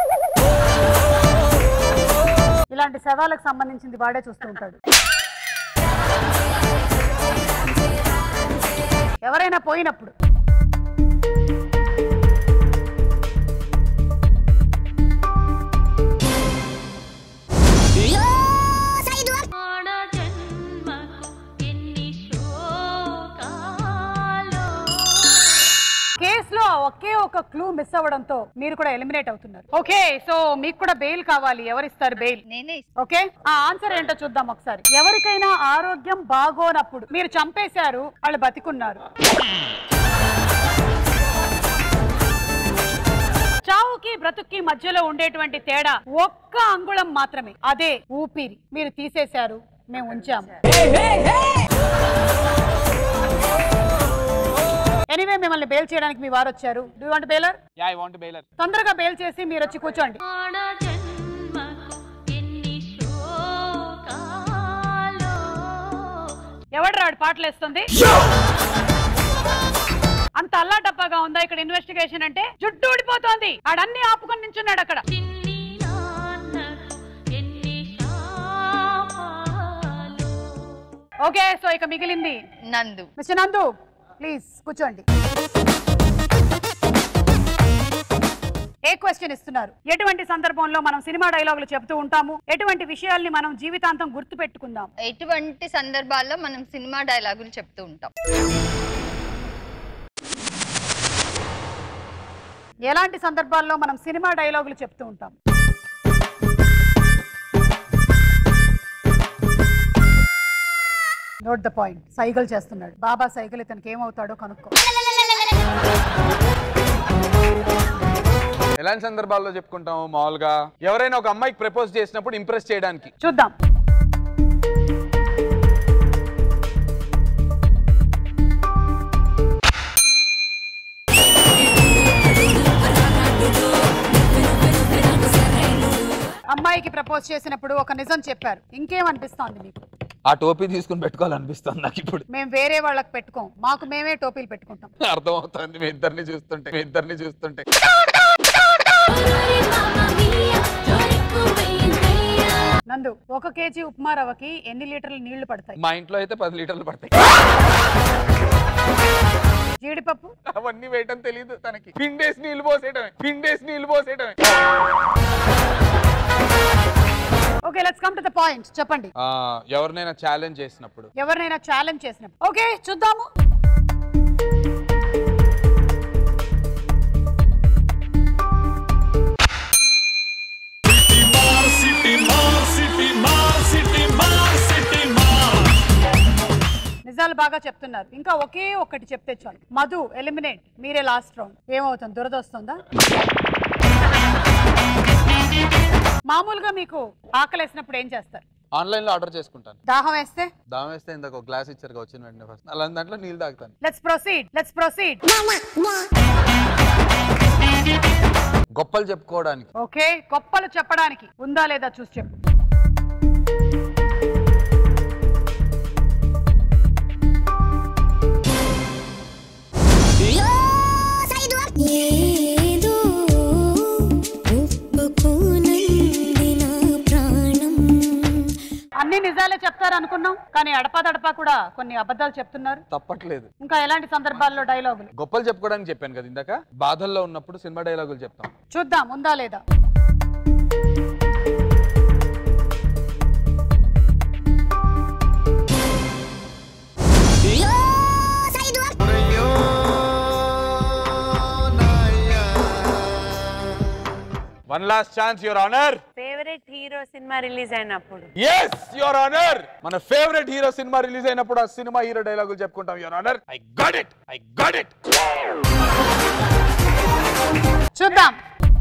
ఇలాంటి శవాలకు సంబంధించింది వాడే చూస్తూ ఉంటాడు ఎవరైనా పోయినప్పుడు కేసులో ఒకే ఒక క్లూ మిస్ అవ్వడంతో మీరు కూడా ఎలిమినేట్ అవుతున్నారు ఓకే సో మీకు కూడా బెయిల్ కావాలి ఎవరిస్తారు బెయిల్
నేనే
ఓకే ఆ ఆన్సర్ ఏంటో చూద్దాం ఒకసారి ఎవరికైనా ఆరోగ్యం బాగోనప్పుడు మీరు చంపేశారు వాళ్ళు బతికున్నారు చావుకి బ్రతుక్కి మధ్యలో ఉండేటువంటి తేడా ఒక్క అంగుళం మాత్రమే అదే ఊపిరి మీరు తీసేశారు మేము ఉంచాము ఎనీవే మిమ్మల్ని బెయిల్ చేయడానికి మీ వారు వచ్చారు do want bailer
yeah I want bailer
తొందరగా బెయిల్ చేసి మీరు వచ్చి కూర్చోండి ఎవడు రాడు పాటలు వేస్తుంది అంత అల్లా డబ్బాగా ఉందా ఇక్కడ ఇన్వెస్టిగేషన్ అంటే జుట్టు ఊడిపోతోంది ఆడన్ని ఆపుకొని నించున్నాడు అక్కడ ఓకే సో ఇక మిగిలింది
నందు
మిస్టర్ నందు ప్లీజ్ కూర్చోండి ఏ క్వశ్చన్ ఇస్తున్నారు ఎటువంటి సందర్భంలో మనం సినిమా డైలాగులు చెప్తూ ఉంటాము ఎటువంటి విషయాల్ని మనం జీవితాంతం గుర్తు పెట్టుకుందాం
ఎటువంటి సందర్భాల్లో మనం సినిమా డైలాగులు చెప్తూ ఉంటాం
ఎలాంటి సందర్భాల్లో మనం సినిమా డైలాగులు చెప్తూ ఉంటాం నోట్ ద పాయింట్ సైకిల్ చేస్తున్నాడు బాబా సైకిల్ ఇతనికి ఏమవుతాడో కనుక్కో
ఎలాంటి సందర్భాల్లో చెప్పుకుంటాము మామూలుగా ఎవరైనా ఒక అమ్మాయికి ప్రపోజ్ చేసినప్పుడు ఇంప్రెస్ చేయడానికి
చూద్దాం అమ్మాయికి ప్రపోజ్ చేసినప్పుడు ఒక నిజం చెప్పారు ఇంకేమనిపిస్తోంది మీకు
ఆ టోపీ తీసుకుని పెట్టుకోవాలనిపిస్తుంది నాకు ఇప్పుడు
మేము వేరే వాళ్ళకి పెట్టుకోం మాకు మేమే టోపీలు పెట్టుకుంటాం
అర్థమవుతుంది మీ ఇద్దరిని చూస్తుంటే మీ ఇద్దరిని చూస్తుంటే
నందు ఒక కేజీ ఉప్మా రవ్వకి ఎన్ని లీటర్లు నీళ్లు పడతాయి
మా ఇంట్లో అయితే పది లీటర్లు పడతాయి
జీడిపప్పు
అవన్నీ వేయటం తెలియదు తనకి పిండేసి నీళ్ళు పోసేయటమే పిండేసి నీళ్ళు పోసేయటమే
okay let's come to the point చెప్పండి
ఆ, ఎవరినైనా ఛాలెంజ్ చేసినప్పుడు
ఎవరినైనా ఛాలెంజ్ చేసినప్పుడు ఓకే చూద్దాము నిజాలు బాగా చెప్తున్నారు ఇంకా ఒకే ఒక్కటి చెప్తే చాలు మధు ఎలిమినేట్ మీరే లాస్ట్ రౌండ్ ఏమవుతుంది దురద వస్తుందా మామూలుగా మీకు ఆకలేసినప్పుడు ఏం చేస్తారు
ఆన్లైన్ లో ఆర్డర్ చేసుకుంటాను
దాహం వేస్తే
దాని వేస్తే ఇందాక ఒక గ్లాస్ ఇచ్చారు కదా, వచ్చిన వెంటనే ఫస్ట్ అలాంటి దాంట్లో నీళ్ళు తాగుతాను
లెట్స్ ప్రొసీడ్ లెట్స్ ప్రొసీడ్
గొప్పలు చెప్పుకోవడానికి
ఓకే గొప్పలు చెప్పడానికి ఉందా లేదా చూసి చెప్పు
ఏదో ఒప్పుకోనంది నా ప్రాణం
అన్ని నిజాలే చెప్తారు అనుకున్నాం కానీ అడపాదడపా కూడా కొన్ని అబద్ధాలు చెప్తున్నారు
తప్పట్లేదు
ఇంకా ఎలాంటి సందర్భాల్లో డైలాగులు
గొప్పలు చెప్పుకోవడానికి చెప్పాను కదా ఇందాక బాధల్లో ఉన్నప్పుడు సినిమా డైలాగులు చెప్తాం
చూద్దాం ఉందా లేదా
one last chance your honour
favourite hero cinema release అయినప్పుడు
ఎస్ యువర్ ఆనర్ మన ఫేవరెట్ హీరో సినిమా రిలీజ్ అయినప్పుడు ఆ సినిమా హీరో డైలాగులు చెప్పుకుంటాం your honour I got it I got it
చూద్దాం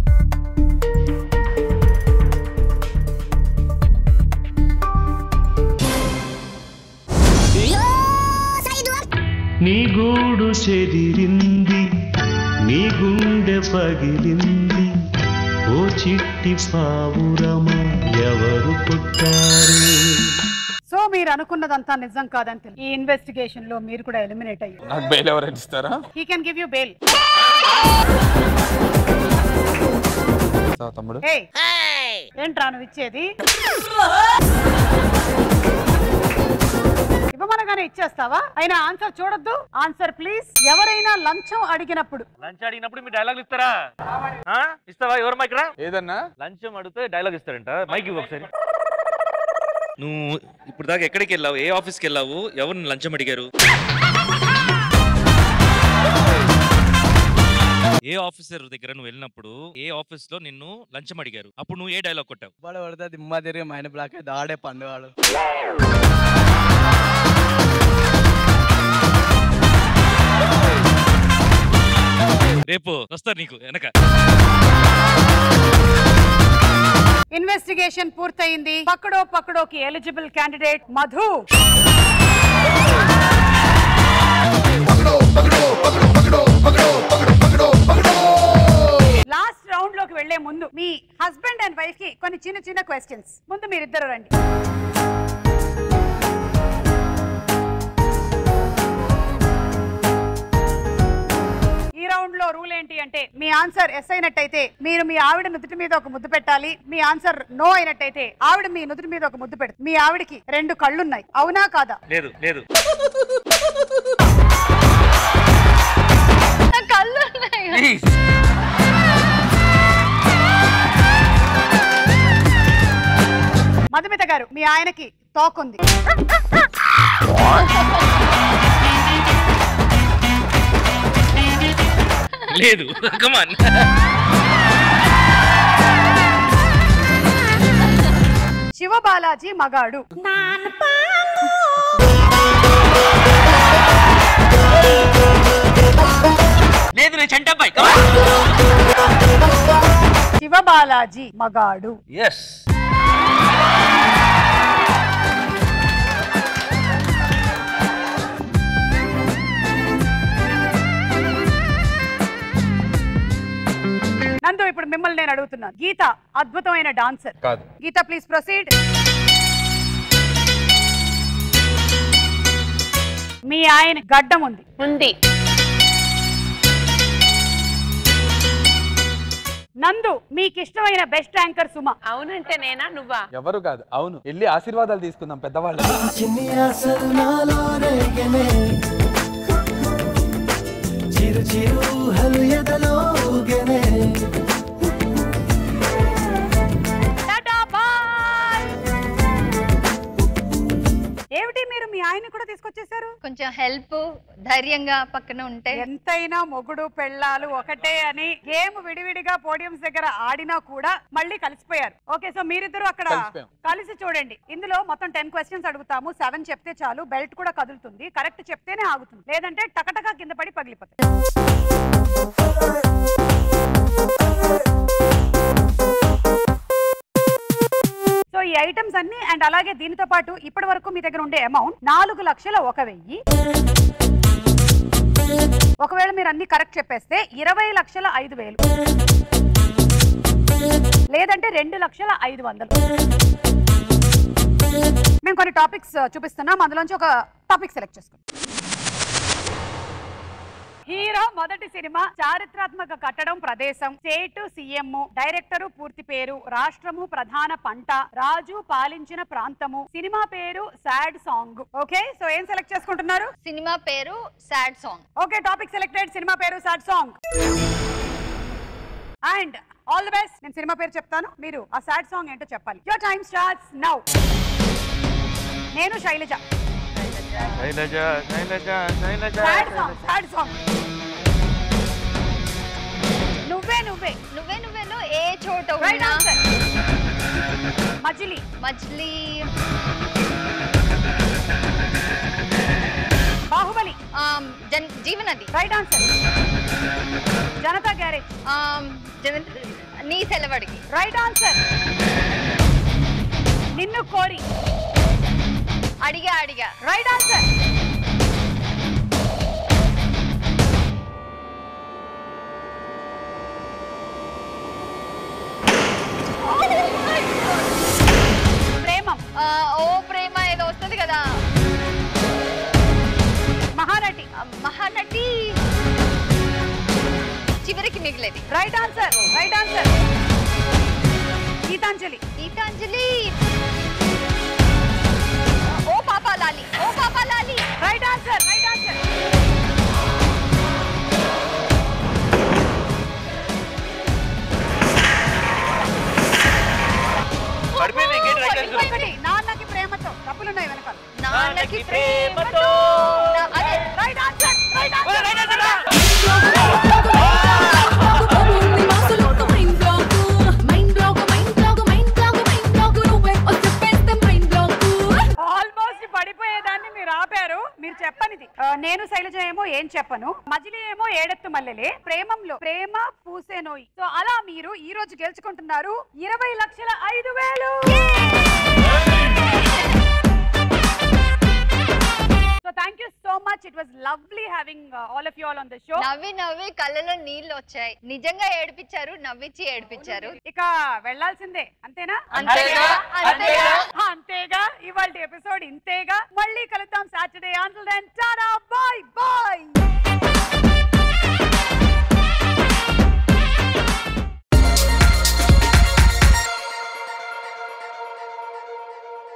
నీ గూడు చెదిరింది నీ గుండె పగిలింది ఓ చిట్టి పావురమా ఎవరు పుట్టారు
సో మీరు అనుకున్నదంతా నిజం కాదని తెలుసు ఈ ఇన్వెస్టిగేషన్ లో మీరు కూడా ఎలిమినేట్ అయ్యారు
నాకు బెయిల్ ఎవరైనా ఇస్తారా
he can give you bail
ఇస్తావా తమ్ముడు
హే ఏంట్రా నువ్వు ఇచ్చేది ఇవ్వమనగానే ఇచ్చేస్తావా అయినా ఆన్సర్ చూడొద్దు ఆన్సర్ ప్లీజ్ ఎవరైనా లంచం అడిగినప్పుడు
లంచ్ అడిగినప్పుడు మీరు డైలాగ్ ఇస్తారా ఆ? ఇస్తావా ఎవరు మైక్ రా
ఏదన్నా
లంచం అడిగితే డైలాగ్ ఇస్తారంట మైక్ ఇవ్వు ఒకసారి నువ్వు ఇప్పుడు దాకా ఎక్కడికి వెళ్ళావు ఏ ఆఫీస్కి వెళ్ళావు ఎవరిని లంచం అడిగారు ఏ ఆఫీసర్ దగ్గర నువ్వు వెళ్ళినప్పుడు ఏ ఆఫీస్ లో నిన్ను లంచం అడిగారు అప్పుడు నువ్వు ఏ డైలాగ్ కొట్టావు
వాడు పడితే దిమ్మ తిరిగి మైన బ్లాక్ అయితే ఆడే పండుగాడు
రేపు వస్తారు నీకు వెనక
ఇన్వెస్టిగేషన్ పూర్తయింది పక్కడో పక్కడోకి eligible candidate Madhu last round లోకి వెళ్లే ముందు మీ హస్బెండ్ అండ్ వైఫ్ కి కొన్ని చిన్న చిన్న క్వశ్చన్స్ ముందు మీరిద్దరు రండి ఈ రౌండ్ లో రూల్ ఏంటి అంటే మీ ఆన్సర్ ఎస్ అయినట్టయితే మీరు మీ ఆవిడ నుదుటి మీద ఒక ముద్దు పెట్టాలి మీ ఆన్సర్ నో అయినట్టయితే ఆవిడ మీ నుదుటి మీద ఒక ముద్దు పెడుతుంది మీ ఆవిడకి రెండు కళ్ళున్నాయి అవునా కాదా
లేదు లేదు
కళ్ళు
మధుమిత గారు మీ ఆయనకి తోకుంది
లేదు కమాన్
శివబాలాజీ మగాడు
లేదు నేను చంటబ్బాయి
శివబాలాజీ మగాడు
ఎస్
నందు ఇప్పుడు మిమ్మల్ని నేను అడుగుతున్నాను గీత అద్భుతమైన డాన్సర్
కాదు
గీత ప్లీజ్ ప్రొసీడ్ మీ ఆయన గడ్డం ఉంది
ఉంది
నందు మీకు ఇష్టమైన బెస్ట్ యాంకర్ సుమ
అవునంటే నేనా నువ్వా
ఎవరు కాదు అవును వెళ్ళి ఆశీర్వాదాలు తీసుకుందాం పెద్దవాళ్ళు
చిన్ని ఆశలు నాలో రేగనే చిరు చిరు ఊహలు ఎదలో ఊగెనే
ఏమిటి మీరు మీ ఆయన కూడా తీసుకొచ్చేసారు
కొంచెం హెల్ప్ ధైర్యంగా పక్కన ఉంటే
ఎంతైనా మొగుడు పెళ్ళాలు ఒకటే అని గేమ్ విడివిడిగా పోడియంస్ దగ్గర ఆడినా కూడా మళ్ళీ కలిసిపోయారు ఓకే సో మీరిద్దరు అక్కడ
కలిసిపోయాం.
కలిసి చూడండి ఇందులో మొత్తం టెన్ క్వశ్చన్స్ అడుగుతాము సెవెన్ చెప్తే చాలు బెల్ట్ కూడా కదులుతుంది కరెక్ట్ చెప్తేనే ఆగుతుంది లేదంటే టకటకా కింద పడి పగిలిపోతాయి సో ఈ ఐటమ్స్ అన్ని అండ్ అలాగే దీనితో పాటు ఇప్పటి వరకు మీ దగ్గర ఉండే అమౌంట్ నాలుగు లక్షల ఒక వెయ్యి ఒకవేళ మీరు అన్ని కరెక్ట్ చెప్పేస్తే ఇరవై లక్షల ఐదు వేలు లేదంటే రెండు లక్షల ఐదు వందలు మేము కొన్ని టాపిక్స్ చూపిస్తున్నాం అందులోంచి ఒక టాపిక్ సెలెక్ట్ చేసుకుంటాం హీరో మొదటి సినిమా చారిత్రాత్మక కట్టడం ప్రదేశం స్టేట్ సీఎం డైరెక్టరు పూర్తి పేరు రాష్ట్రము ప్రధాన పంట రాజు పాలించిన ప్రాంతము సినిమా పేరు సాడ్ సాంగ్ ఓకే సో ఏం సెలెక్ట్ చేసుకుంటున్నారు
సినిమా పేరు sad song
okay topic selected cinema పేరు sad song and all the best నేను సినిమా పేరు చెప్తాను మీరు ఆ సాడ్ సాంగ్ ఏంటో చెప్పాలి యువర్ టైం స్టార్ట్స్ నౌ నేను Sailaja
Sailaja Sailaja Sailaja
sad song sad song నువ్వే నువ్వే
నువ్వే నువ్వేలో ఏ చోట
Right
ఉన్నా
answer. మజిలీ
మజ్లీ
బాహుబలి
ఆమ్, జన్ జీవనది
రైట్ ఆన్సర్ జనతా గ్యారేజ్
ఆమ్, జన- నీ సెలవడికి
రైట్ ఆన్సర్ నిన్ను కోరి
అడిగా అడిగా
రైట్ ఆన్సర్ ప్రేమం
ఆ, ఓ ప్రేమ ఏదో వస్తుంది కదా
మహానటి
ఆ, మహానటి చివరికి మిగిలేది
right answer right answer Geethanjali
Geethanjali ఓ పాపా లాలి ఓ పాపా లాలి
రైట్ ఆన్సర్ రైట్ ఆన్సర్
పడిపోయింది ఇంకేంటి right answer?
ఒకటి నాన్నకి ప్రేమతో డబ్బులున్నాయి వెనకాల
నాన్నకి ప్రేమతో అదే
right answer right answer almost పడిపోయేదాన్ని మీరు ఆపారు మీరు చెప్పనిది ఆ, నేను శైలజ ఏమో ఏం చెప్పను మజిలీ ఏమో ఏడెత్తు మల్లెలే ప్రేమంలో ప్రేమ పూసేనోయి సో అలా మీరు ఈ రోజు గెలుచుకుంటున్నారు ఇరవై లక్షల ఐదు వేలు so thank you so much it was lovely having all of you all on the show
నవ్వి నవ్వి కళ్ళలో నీళ్లు వచ్చాయి నిజంగా ఏడిపించారు నవ్వించి ఏడిపించారు
ఇక వెళ్ళాల్సిందే అంతేనా
అంతేగా, అంతేగా.
అంతేగా ఇవాళ ఎపిసోడ్ ఇంతేగా మళ్ళీ కలుద్దాం సాటర్డే ఆన్సల్ దెన్ టారా బాయ్ బాయ్